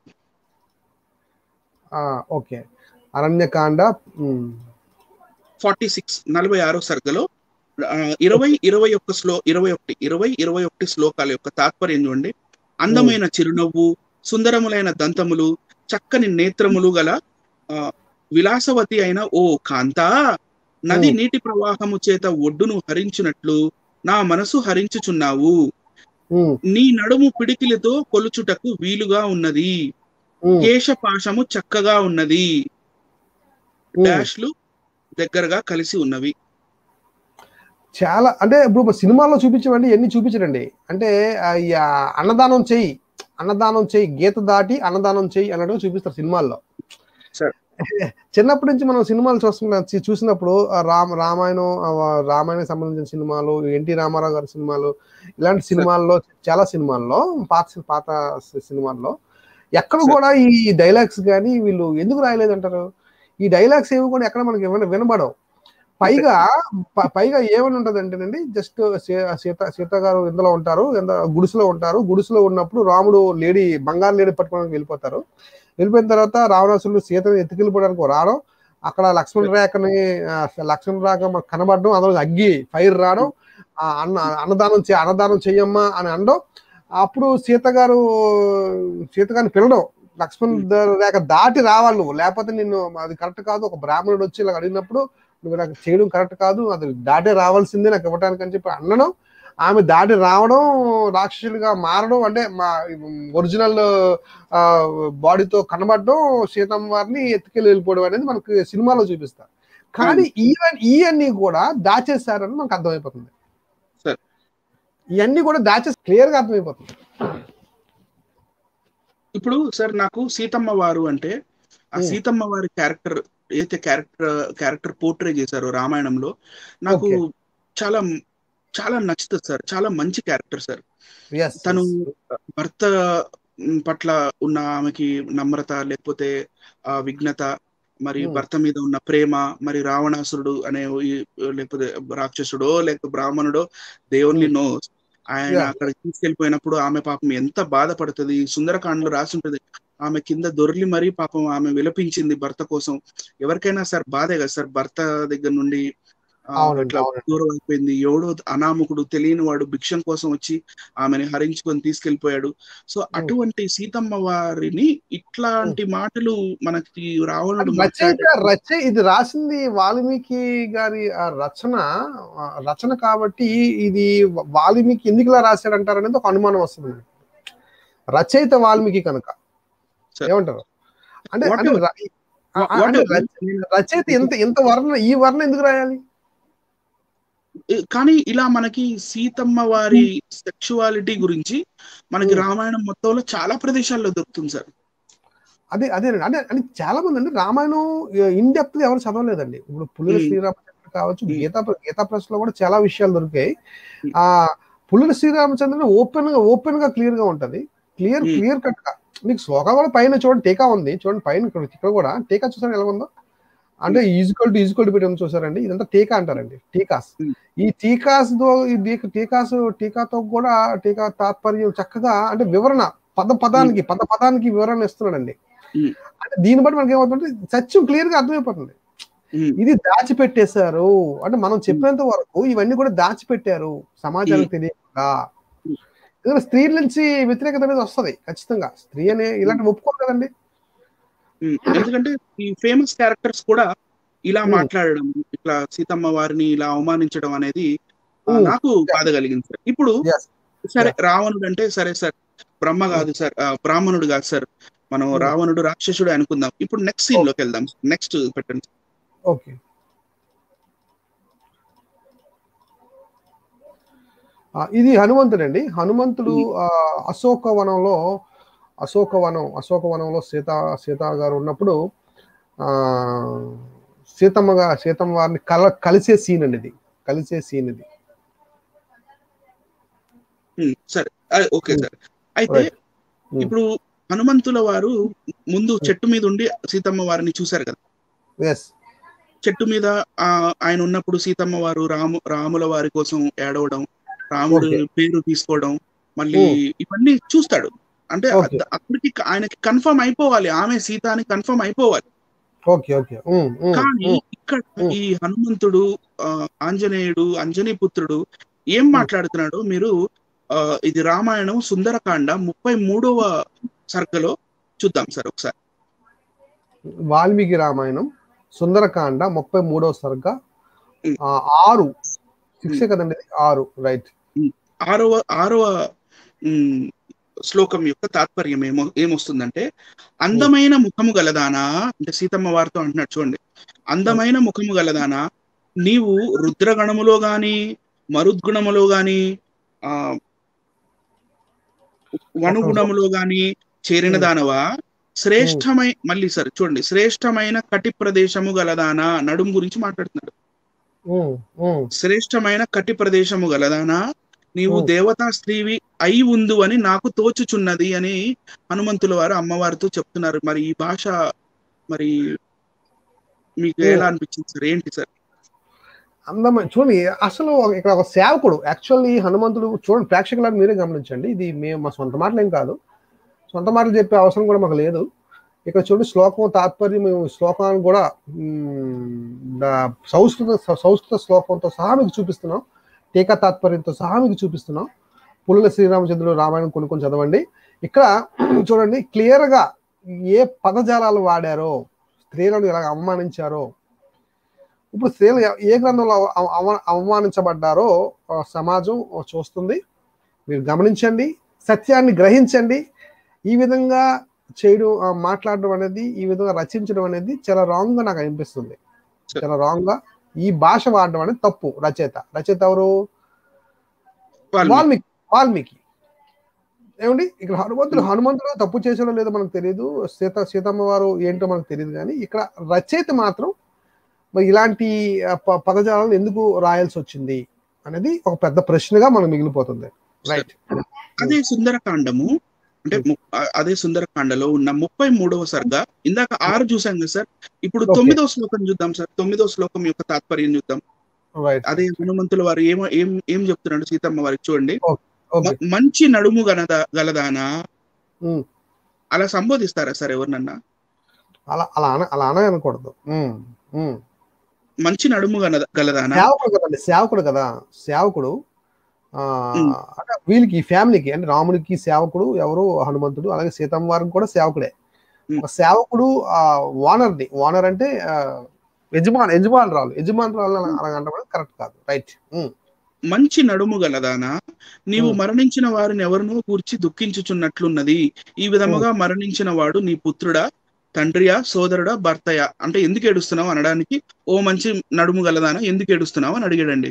okay Aranya Kanda um, forty six నలభై ఆరో సర్గలో ఆ, ఇరవై ఇరవై ఒక్క శ్లో ఇరవై ఒకటి ఇరవై ఇరవై ఒకటి శ్లోకాల యొక్క తాత్పర్యం చూడండి అందమైన చిరునవ్వు సుందరములైన దంతములు చక్కని నేత్రములు గల ఆ, విలాసవతి అయిన ఓ కాంతా నది Hmm. నీటి ప్రవాహము చేత ఒడ్డును హరించినట్లు నా మనసు హరించుచున్నావు ఉమ్, నీ నడుము పిడికిలితో కొలుచుటకు వీలుగా ఉన్నది ఉమ్, కేశపాశము చక్కగా ఉన్నది ఉమ్. డాష్లు దగ్గరగా కలిసి ఉన్నవి చాలా అంటే ఇప్పుడు సినిమాల్లో చూపించమండి ఎన్ని చూపించడండి అంటే ఆ, ఈ, ఆ, అన్నదానం చెయ్యి అన్నదానం చెయ్యి గీత దాటి అన్నదానం చెయ్యి అన్నట్టు చూపిస్తారు సినిమాల్లో సరే. చిన్నప్పటి నుంచి మనం సినిమాలు చూస్తున్న చూ- చూసినప్పుడు ఆ రామ రామాయణం ఆ, రామాయణం సంబంధించిన సినిమాలు ఎన్టీ రామారావు గారి సినిమాలు ఇలాంటి సినిమాల్లో చాలా సినిమాల్లో పాత సి- పాత సి- సినిమాల్లో ఎక్కడ సరే. కూడా ఈ డైలాగ్స్ కానీ వీళ్ళు ఎందుకు రాయలేదంటారు ఈ డైలాగ్స్ ఏమి కూడా ఎక్కడ మనకి విన వినబడవు పైగా ప- పైగా ఏమని ఉంటది అంటేనండి జస్ట్ సీత సీత గారు ఇందులో ఉంటారు ఇంద- గుడిసెలో ఉంటారు గుడిసెలో ఉన్నప్పుడు రాముడు లేడీ బంగారు లేడీ పట్టుకోవడానికి వెళ్ళిపోతారు వెళ్ళిపోయిన తర్వాత రావణాసురుడు సీతని ఎత్తుకెళ్ళిపోవడానికి రావడం అక్కడ లక్ష్మణ రేఖని ఆ, లక్ష్మణ రేఖ మనకు కనబడడం అందులో అగ్గి ఫైర్ రావడం ఆ అన్న అన్నదానం చే అన్నదానం చెయ్యమ్మా అని అనడం అప్పుడు సీత గారు సీత గారిని పిలవడం లక్ష్మణ్ ద- రేఖ దాటి రావాలి నువ్వు లేకపోతే నిన్ను అది కరెక్ట్ కాదు ఒక బ్రాహ్మణుడు వచ్చి ఇలా అడిగినప్పుడు నువ్వు నాకు చేయడం కరెక్ట్ కాదు అది దాటే రావాల్సిందే నాకు ఇవ్వడానికి అని చెప్పి అనడం ఆమె దాటి రావడం రాక్షసులుగా మారడం అంటే మా ఒరిజినల్ బాడీతో కనబడడం సీతమ్మ వారిని ఎత్తుకెళ్ళి వెళ్ళిపోవడం అనేది మనకు సినిమాలో చూపిస్తారు కానీ ఈవెన్ ఇవన్నీ కూడా దాచేస్తారని మనకు అర్థమైపోతుంది సరే. ఇవన్నీ కూడా దాచేసి క్లియర్ గా అర్థమైపోతుంది ఇప్పుడు సార్ నాకు సీతమ్మ వారు అంటే ఆ Hmm. సీతమ్మ వారి క్యారెక్టర్ ఏదైతే క్యారెక్టర్ క్యారెక్టర్ పోర్ట్రే చేశారో రామాయణంలో నాకు Okay. చాలా చాలా నచ్చుతుంది సార్ చాలా మంచి క్యారెక్టర్ సార్ Yes, తను yes. భర్త మ్, పట్ల ఉన్న ఆమెకి నమ్రత లేకపోతే ఆ విఘ్నత మరి Hmm. భర్త మీద ఉన్న ప్రేమ మరి రావణాసురుడు అనే ఈ- లేకపోతే రాక్షసుడో లేకపోతే బ్రాహ్మణుడో దే ఓన్లీ నో ఆయన Yeah. అక్కడ తీసుకెళ్లిపోయినప్పుడు ఆమె పాపం ఎంత బాధపడుతుంది సుందరకాండలో రాసి ఉంటది ఆమె కింద దొర్లి మరీ పాపం ఆమె విలపించింది భర్త కోసం ఎవరికైనా సార్ బాధే కదా సార్ భర్త దగ్గర నుండి ఆ, అవునండి, ఇట్లా అవునండి. దూరం అయిపోయింది ఎవడో అనామకుడు తెలియని వాడు భిక్షం కోసం వచ్చి ఆమెని హరించుకొని తీసుకెళ్లిపోయాడు సో అటువంటి సీతమ్మ వారిని ఇట్లాంటి మాటలు మనకి రావణుడు రచయిత మాట్లాడే రచ ఇది రాసింది వాల్మీకి గారి ఆ రచన ఆ రచన కాబట్టి ఇది వాల్మీకి ఎందుకు ఇలా రాశాడంటారు అనేది ఒక అనుమానం వస్తుంది రచయిత వాల్మీకి కనుక Sir. ఏమంటారు అంటే అంటే Whatever. ర- ఆ- ఆ- Whatever. అంటే రచ- రచయిత ఎంత ఎంత వర్ణ ఈ వర్ణ ఎందుకు రాయాలి కానీ ఇలా మనకి సీతమ్మ వారి సెక్షువాలిటీ గురించి మనకి Hmm. రామాయణం మొత్తంలో చాలా ప్రదేశాల్లో దొరుకుతుంది సార్ అదే అదే అంటే అంటే చాలా మంది అండి రామాయణం ఇన్ డెప్త్ ఎవరు చదవలేదండి ఇప్పుడు పులుల Hmm. శ్రీరామచంద్ర కావచ్చు Hmm. గీతా గీతా ప్రెస్ లో కూడా చాలా విషయాలు దొరికాయి Hmm. ఆ పులుల శ్రీరామచంద్రుని ఓపెన్ గా ఓపెన్ గా క్లియర్ గా ఉంటది క్లియర్ Hmm. క్లియర్ కట్ గా మీకు శ్లోకం కూడా పైన చూడండి టీకా ఉంది చూడండి పైన ఇక్కడ ఇక్కడ కూడా టీకా చూసారు ఎలా ఉందో అంటే ఈజ్వల్ టు ఈజ్వల్ టు పెట్టి చూసారండి ఇదంతా టీకా అంటారండి టీకాస్ Hmm. ఈ టీకాస్ తో ఈ టీ- టీకాస్ టీకాతో కూడా టీకా తాత్పర్యం చక్కగా అంటే వివరణ పద పదానికి పద పదానికి వివరణ ఇస్తున్నాడండి Hmm. అంటే దీన్ని బట్టి మనకి ఏమవుతుందంటే సత్యం క్లియర్ గా అర్థమైపోతుంది Hmm. ఇది దాచిపెట్టేశారు అంటే మనం చెప్పేంత వరకు ఇవన్నీ కూడా దాచిపెట్టారు సమాజానికి తెలియకుండా Hmm. ఎందుకంటే స్త్రీల నుంచి వ్యతిరేకత అనేది వస్తది ఖచ్చితంగా స్త్రీ అనే ఇలాంటి ఒప్పుకోరు కదండి ఉమ్, ఎందుకంటే ఈ ఫేమస్ క్యారెక్టర్స్ కూడా ఇలా Hmm. మాట్లాడడం ఇట్లా సీతమ్మ వారిని ఇలా అవమానించడం అనేది ఆ, Hmm. నాకు బాధ కలిగింది సార్ ఇప్పుడు Yes. సరే రావణుడు అంటే సరే సార్ బ్రహ్మ కాదు సార్ ఆ, బ్రాహ్మణుడు కాదు సార్ మనం Hmm. రావణుడు రాక్షసుడు అనుకుందాం ఇప్పుడు నెక్స్ట్ సీన్ లోకి వెళ్దాం నెక్స్ట్ పెట్టండి ఓకే ఆ, ఇది హనుమంతుడండి హనుమంతుడు ఆ, అశోకవనంలో అశోకవనం అశోకవనంలో సీత సీత గారు ఉన్నప్పుడు ఆ సీతమ్మగా సీతమ్మ వారిని కల కలిసే సీన్ అండి ఇది కలిసే సీన్ ఇది ఉమ్, సరే ఆ, ఓకే ఉమ్. సార్ అయితే Right. ఉమ్. ఇప్పుడు హనుమంతుల వారు ముందు చెట్టు మీద ఉండి సీతమ్మ వారిని చూశారు కదా ఎస్ చెట్టు మీద ఆ ఆయన ఉన్నప్పుడు సీతమ్మ వారు రాము రాముల వారి కోసం ఏడవడం రాముడు Okay. పేరు తీసుకోవడం మళ్ళీ Hmm. ఇవన్నీ చూస్తాడు అంటే Okay. అద- అప్పటికి ఆయనకి కన్ఫర్మ్ అయిపోవాలి ఆమె సీత అని కన్ఫర్మ్ అయిపోవాలి ఓకే ఓకే ఉమ్, ఉమ్, కానీ ఉమ్. ఇక్కడ Hmm. ఈ హనుమంతుడు ఆ, ఆంజనేయుడు అంజనీ పుత్రుడు ఏం మాట్లాడుతున్నాడు మీరు ఆ, ఇది రామాయణం సుందరకాండ ముప్పై మూడవ సర్గలో చూద్దాం సార్ ఒకసారి వాల్మీకి రామాయణం సుందరకాండ ముప్పై మూడవ సర్గ ఉమ్. ఆ, ఆరు సిక్స్ కదండి ఇది? ఆరు రైట్ ఆరవ ఆరవ ఉమ్, శ్లోకం యొక్క తాత్పర్యం ఏమో ఏమొస్తుందంటే అందమైన ముఖము గలదానా అంటే సీతమ్మ వారితో అంటున్నాడు చూడండి అందమైన ముఖము గలదానా నీవు రుద్రగణములో గాని మరుద్గుణములో గాని ఆ వనుగుణములో గాని చేరిన దానవా శ్రేష్టమై మళ్ళీ సరే చూడండి శ్రేష్టమైన కటి ప్రదేశము గలదానా నడుము గురించి మాట్లాడుతున్నాడు ఉమ్, ఉమ్. శ్రేష్టమైన కటి ప్రదేశము గలదానా నీవు Hmm. దేవతా స్త్రీవి అయి ఉందు అని నాకు తోచుచున్నది అని హనుమంతుల వారు అమ్మవారితో చెప్తున్నారు మరి ఈ భాష మరి మీకు Hmm. ఎలా అనిపించింది సార్ ఏంటి సార్ అందమైన చూడండి అసలు ఇక్కడ ఒక సేవకుడు యాక్చువల్లీ హనుమంతుడు చూడండి ప్రేక్షకులను మీరే గమనించండి ఇది మేము మా సొంత మాటలు ఏం కాదు సొంత మాటలు చెప్పే అవసరం కూడా మాకు లేదు ఇక్కడ చూడండి శ్లోకం తాత్పర్యం మేము శ్లోకాన్ని కూడా మ్, దా- సంస్కృత సంస్కృత శ్లోకంతో సహా మీకు చూపిస్తున్నాం టీకా తాత్పర్యంతో సహా మీకు చూపిస్తున్నాం పులుల శ్రీరామచంద్రుడు రామాయణం కొన్ని కొన్ని చదవండి ఇక్కడ చూడండి క్లియర్ గా ఏ పదజాలాలు వాడారో స్త్రీలను ఎలా అవమానించారో ఇప్పుడు స్త్రీలు ఎ- ఏ గ్రంథంలో అవ- అవ- అవమానించబడ్డారో ఆ, సమాజం చూస్తుంది మీరు గమనించండి సత్యాన్ని గ్రహించండి ఈ విధంగా చేయడం ఆ, మాట్లాడడం అనేది ఈ విధంగా రచించడం అనేది చాలా రాంగ్ గా నాకు అనిపిస్తుంది Sure. చాలా రాంగ్ గా ఈ భాష వాడడం అనేది తప్పు రచయిత రచయిత ఎవరు వాల్మీకి. వాల్మీకి వాల్మీకి ఏమండి ఇక్కడ హనుమంతుడు హనుమంతుడు తప్పు చేసాడో లేదో మనకు తెలియదు సీత సీతమ్మ వారు ఏంటో మనకు తెలియదు కానీ ఇక్కడ రచయిత మాత్రం మరి ఇలాంటి ఆ, ప- పదజాలను ఎందుకు రాయాల్సి వచ్చింది అనేది ఒక పెద్ద ప్రశ్నగా మనకు మిగిలిపోతుంది రైట్ అదే సుందరకాండము అంటే ము- ఆ- అదే సుందరకాండలో ఉన్న ముప్పై మూడవ సర్గ ఇందాక ఆరు చూసాం కదా సార్ ఇప్పుడు Okay. తొమ్మిదవ శ్లోకం చూద్దాం సార్ తొమ్మిదవ శ్లోకం యొక్క తాత్పర్యం చూద్దాం రైట్ అదే హనుమంతుల వారు ఏమో ఏం ఏం చెప్తున్నాడు సీతమ్మ వారికి చూడండి ఓకే మ- మంచి నడుము గనద గలదానా ఉమ్. అలా సంబోధిస్తారా సార్ ఎవరినన్నా అలా అలా అన అలా అన అనకూడదు ఉమ్, ఉమ్. మంచి నడుము గనద గలదానా సేవకుడు కదండి సేవకుడు కదా సేవకుడు ఆ ఉమ్. అంటే వీళ్ళకి ఈ ఫ్యామిలీకి అంటే రాముడికి సేవకుడు ఎవరు హనుమంతుడు అలాగే సీతమ్మ వారికి కూడా సేవకుడే ఉమ్. ఒక సేవకుడు ఆ వానర్ని వానర్ అంటే ఆ, యజమాన్ యజమానురాలు యజమానురాలు అలా అలా అనడం కరెక్ట్ కాదు రైట్ మంచి నడుము గలదానా నీవు ఉమ్. మరణించిన వారిని ఎవరినో కూర్చి దుఃఖించుచున్నట్లున్నది ఈ విధముగా మరణించిన వాడు నీ పుత్రుడా తండ్రియా సోదరుడా భర్తయా అంటే ఎందుకు ఏడుస్తున్నావు అనడానికి ఓ మంచి నడుము గలదానా ఎందుకు ఏడుస్తున్నావు అని అడిగాడండి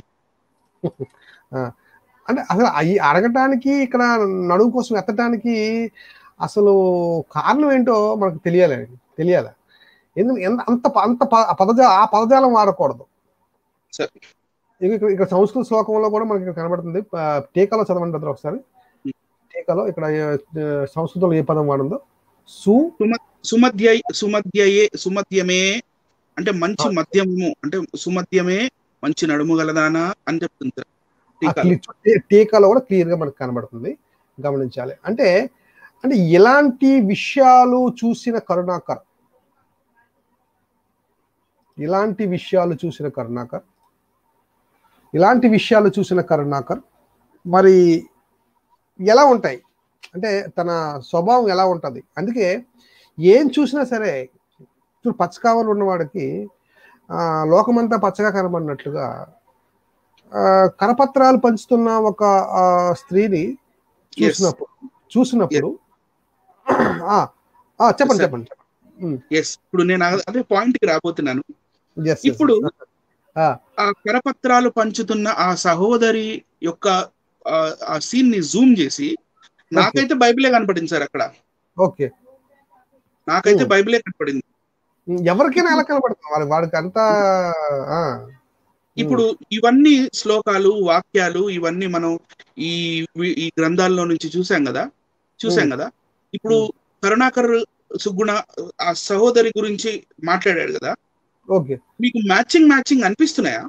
అంటే అసలు అవి అడగటానికి ఇక్కడ నడుము కోసం ఎత్తటానికి అసలు కారణం ఏంటో మనకు తెలియాలి తెలియాలి ఎందుకు ఎంత అంత ప- అంత ప- పదజా ఆ పదజాలం వాడకూడదు సరే. ఇక ఇక్కడ ఇక్కడ సంస్కృత శ్లోకంలో కూడా మనకి ఇక్కడ కనబడుతుంది ఆ, టీకాలో చదవండి బ్రదర్ ఒకసారి ఉం. టీకాలో ఇక్కడ ఆ, సంస్కృతంలో ఏ పదం వాడిందో సు సుమధ్య సుమధ్యయే సుమధ్యమే అంటే మంచి ఆ. మద్యము అంటే సుమధ్యమే మంచి నడుము గలదానా అని చెప్తుంది సార్ ఆ టీకాలో. క్లి- టీ- టీకాలో కూడా క్లియర్ గా మనకు కనబడుతుంది గమనించాలి అంటే అంటే ఇలాంటి విషయాలు చూసిన కరుణాకర్ ఇలాంటి విషయాలు చూసిన కరుణాకర్ ఇలాంటి విషయాలు చూసిన కరుణాకర్ మరి ఎలా ఉంటాయి అంటే తన స్వభావం ఎలా ఉంటుంది అందుకే ఏం చూసినా సరే ఇప్పుడు పచ్చకావలు ఉన్నవాడికి ఆ, లోకమంతా పచ్చగా కనబడినట్లుగా ఆ, కరపత్రాలు పంచుతున్న ఒక ఆ, స్త్రీని చూసినప్పుడు చూసినప్పుడు ఆ, ఆ, చెప్పండి Sir. చెప్పండి చెప్పండి ఎస్ ఇప్పుడు నేను అదే- అదే పాయింట్ కి రాబోతున్నాను Yes, yes, ఇప్పుడు yes. ఆ, ఆ కరపత్రాలు పంచుతున్న ఆ సహోదరి యొక్క ఆ- ఆ సీన్ ని జూమ్ చేసి నాకైతే బైబిలే కనపడింది సార్ అక్కడ ఓకే నాకైతే Hmm. బైబిలే కనపడింది ఎవరికైనా ఎలా కనబడుతుంది వాడి వాడికి అంత ఆ, ఇప్పుడు ఇవన్నీ శ్లోకాలు వాక్యాలు ఇవన్నీ మనం ఈ వి- ఈ గ్రంథాల్లో నుంచి చూసాం కదా చూసాం Hmm. కదా ఇప్పుడు కరుణాకర్ సుగుణ ఆ సహోదరి గురించి మాట్లాడాడు కదా ఓకే మీకు మ్యాచింగ్ మ్యాచింగ్ అనిపిస్తున్నాయా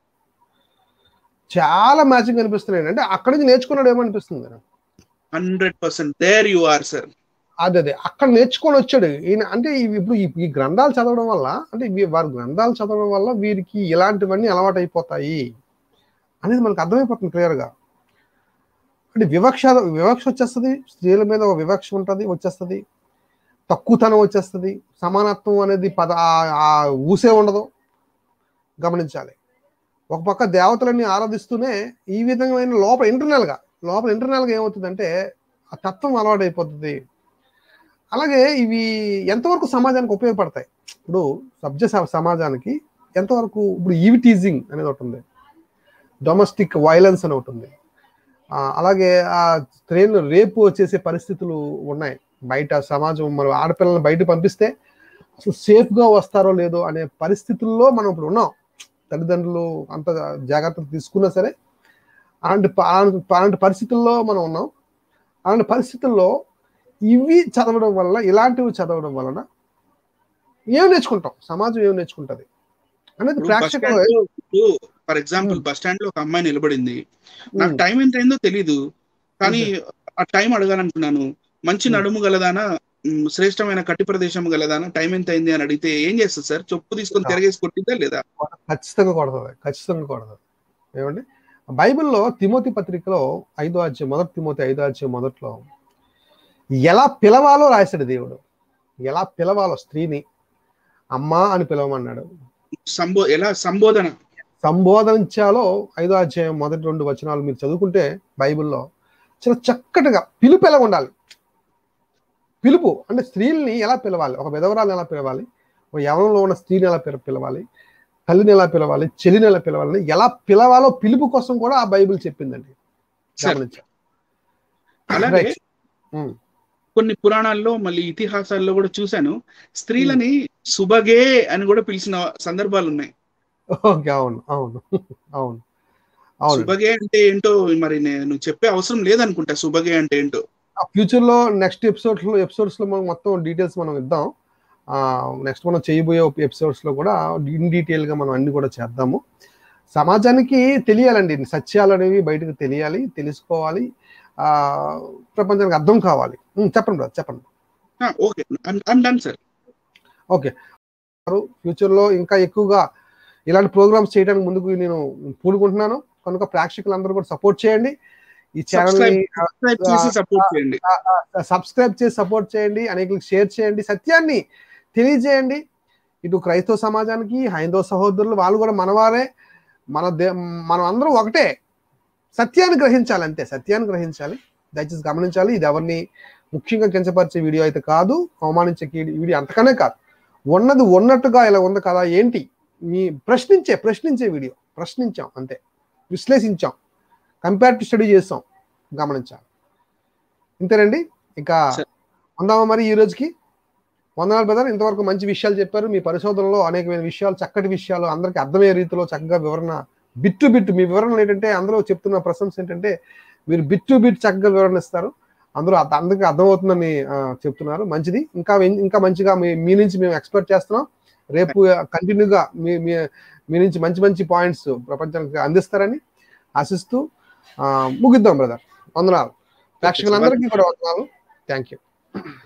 చాలా మ్యాచింగ్ అనిపిస్తున్నాయి అంటే అక్కడి నుంచి నేర్చుకున్నాడు ఏమనిపిస్తుంది నాకు. Hundred percent there you are sir అదే అదే అక్కడ నేర్చుకొని వచ్చాడు ఈయన అంటే ఇవి ఇప్పుడు ఈ- ఈ గ్రంథాలు చదవడం వల్ల అంటే ఇవి వారి గ్రంథాలు చదవడం వల్ల వీరికి ఇలాంటివన్నీ అలవాటు అయిపోతాయి అనేది మనకు అర్థమైపోతుంది క్లియర్గా అంటే వివక్ష వివక్ష వచ్చేస్తుంది స్త్రీల మీద ఒక వివక్ష ఉంటుంది వచ్చేస్తుంది తక్కువతనం వచ్చేస్తుంది సమానత్వం అనేది పద ఆ- ఆ ఊసే ఉండదు గమనించాలి ఒక పక్క దేవతలన్నీ ఆరాధిస్తూనే ఈ విధమైన లోపల ఇంటర్నల్ గా లోపల ఇంటర్నల్ గా ఏమవుతుందంటే ఆ తత్వం అలవాటు అయిపోతుంది అలాగే ఇవి ఎంతవరకు సమాజానికి ఉపయోగపడతాయి ఇప్పుడు సభ్య స- సమాజానికి ఎంతవరకు ఇప్పుడు ఈవి టీజింగ్ అనేది ఒకటి ఉంది డొమెస్టిక్ వైలెన్స్ అని ఒకటి ఉంది ఆ, అలాగే ఆ స్త్రీలు రేపు చేసే పరిస్థితులు ఉన్నాయి బయట సమాజం మనం ఆడపిల్లల్ని బయట పంపిస్తే అసలు సేఫ్ గా వస్తారో లేదో అనే పరిస్థితుల్లో మనం ఇప్పుడు ఉన్నాం తల్లిదండ్రులు అంత జాగ్రత్తలు తీసుకున్నా సరే అలాంటి ప- అలాంటి అలాంటి పరిస్థితుల్లో మనం ఉన్నాం అలాంటి పరిస్థితుల్లో ఇవి చదవడం వల్ల ఇలాంటివి చదవడం వలన ఏం నేర్చుకుంటాం సమాజం ఏం నేర్చుకుంటది అనేది ఇప్పుడు బస్ ప్రేక్షకులు స్టాండ్ లో ఫర్ ఎగ్జాంపుల్ బస్ స్టాండ్ లో ఒక అమ్మాయి నిలబడింది నాకు ఉమ్, టైం ఎంత అయిందో తెలీదు కానీ ఆ టైం అడగాలనుకున్నాను మంచి Hmm. నడుము గలదానా మ్, శ్రేష్టమైన కట్టి ప్రదేశం గలదానా టైం ఎంత అయింది అని అడిగితే ఏం చేస్తుంది సార్ చెప్పు తీసుకొని Ah. తిరగేసి కొట్టిద్దా లేదా ఖచ్చితంగా కొడుతుంది ఖచ్చితంగా కొడుతుంది ఏమండి బైబిల్లో తిమోతి పత్రికలో ఐదో అధ్యాయం మొదటి తిమోతి ఐదో అధ్యాయం మొదట్లో ఎలా పిలవాలో రాశాడు దేవుడు ఎలా పిలవాలో స్త్రీని అమ్మా అని పిలవమన్నాడు సంబో ఎలా సంబోధన సంబోధించాలో ఐదో అధ్యాయం మొదటి రెండు వచనాలు మీరు చదువుకుంటే బైబిల్లో చాలా చక్కటిగా పిలుపు ఎలా ఉండాలి పిలుపు అంటే స్త్రీల్ని ఎలా పిలవాలి ఒక విధవరాలను ఎలా పిలవాలి ఒక యవనంలో ఉన్న స్త్రీని ఎలా పిల పిలవాలి తల్లిని ఎలా పిలవాలి చెల్లిని ఎలా పిలవాలి ఎలా పిలవాలో పిలుపు కోసం కూడా ఆ బైబిల్ చెప్పిందండి సార్ గమనించాలి అలాగే Right. ఉమ్. కొన్ని పురాణాల్లో మళ్ళీ ఇతిహాసాల్లో కూడా చూశాను స్త్రీలని సుబగే అని కూడా పిలిచిన సందర్భాలు ఉన్నాయి ఓకే అవును అవును అవును అవును సుబగే అంటే ఏంటో మరి నేను చెప్పే అవసరం లేదనుకుంటా సుబగే అంటే ఏంటో ఫ్యూచర్ లో నెక్స్ట్ ఎపిసోడ్స్ లో ఎపిసోడ్స్ లో మనం మొత్తం డీటెయిల్స్ మనం ఇద్దాం నెక్స్ట్ మనం చేయబోయే ఎపిసోడ్స్ లో కూడా ఇన్ డీటెయిల్ గా మనం అన్ని కూడా చేద్దాము సమాజానికి తెలియాలండి సత్యాలు అనేవి బయటకు తెలియాలి తెలుసుకోవాలి ఆ ప్రపంచానికి అర్థం కావాలి ఉమ్, చెప్పండి బ్రదర్ చెప్పండి okay I'm done sir future లో ఇంకా ఎక్కువగా ఇలాంటి ప్రోగ్రామ్స్ చేయడానికి ముందుకు నేను పూనుకుంటున్నాను కనుక ప్రేక్షకులందరూ కూడా సపోర్ట్ చేయండి ఈ ఛానల్ ని సబ్స్క్రైబ్ చేసి సపోర్ట్ చేయండి సబ్స్క్రైబ్ చేసి సపోర్ట్ చేయండి అనేకులకు షేర్ చేయండి సత్యాన్ని తెలియజేయండి ఇటు క్రైస్తవ సమాజానికి హైందవ సహోదరులు వాళ్ళు కూడా మనవారే మన దే మనం అందరూ ఒకటే సత్యాన్ని గ్రహించాలి అంతే సత్యాన్ని గ్రహించాలి దయచేసి గమనించాలి ఇది ఎవరిని ముఖ్యంగా కించపరిచే వీడియో అయితే కాదు అవమానించే కీ- వీడియో అంతకనే కాదు ఉన్నది ఉన్నట్టుగా ఇలా ఉంది కదా ఏంటి మీ ప్రశ్నించే ప్రశ్నించే వీడియో ప్రశ్నించాం అంతే విశ్లేషించాం కంపేరిటివ్ స్టడీ చేస్తాం గమనించాలి ఇంతేనండి ఇక సరే. ఉందామా మరి ఈ రోజుకి వందనాలు బ్రదర్ ఇంతవరకు మంచి విషయాలు చెప్పారు మీ పరిశోధనలో అనేకమైన విషయాలు చక్కటి విషయాలు అందరికీ అర్థమయ్యే రీతిలో చక్కగా వివరణ బిట్టు బిట్టు మీ వివరణ ఏంటంటే అందులో చెప్తున్న ప్రశంస ఏంటంటే మీరు బిట్టు బిట్ చక్కగా వివరణ ఇస్తారు అందరూ అర్థ- అందరికీ అర్థమవుతుందని ఆ, చెప్తున్నారు మంచిది ఇంకా వెం- ఇంకా మంచిగా మీ మీ నుంచి మేము ఎక్స్పెక్ట్ చేస్తున్నాం రేపు కంటిన్యూగా మీ మీ- మీ నుంచి మంచి మంచి పాయింట్స్ ప్రపంచానికి అందిస్తారని ఆశిస్తూ ఆ, ముగిద్దాం బ్రదర్ వందనాలు ప్రేక్షకులందరికీ కూడా వందనాలు థ్యాంక్ యూ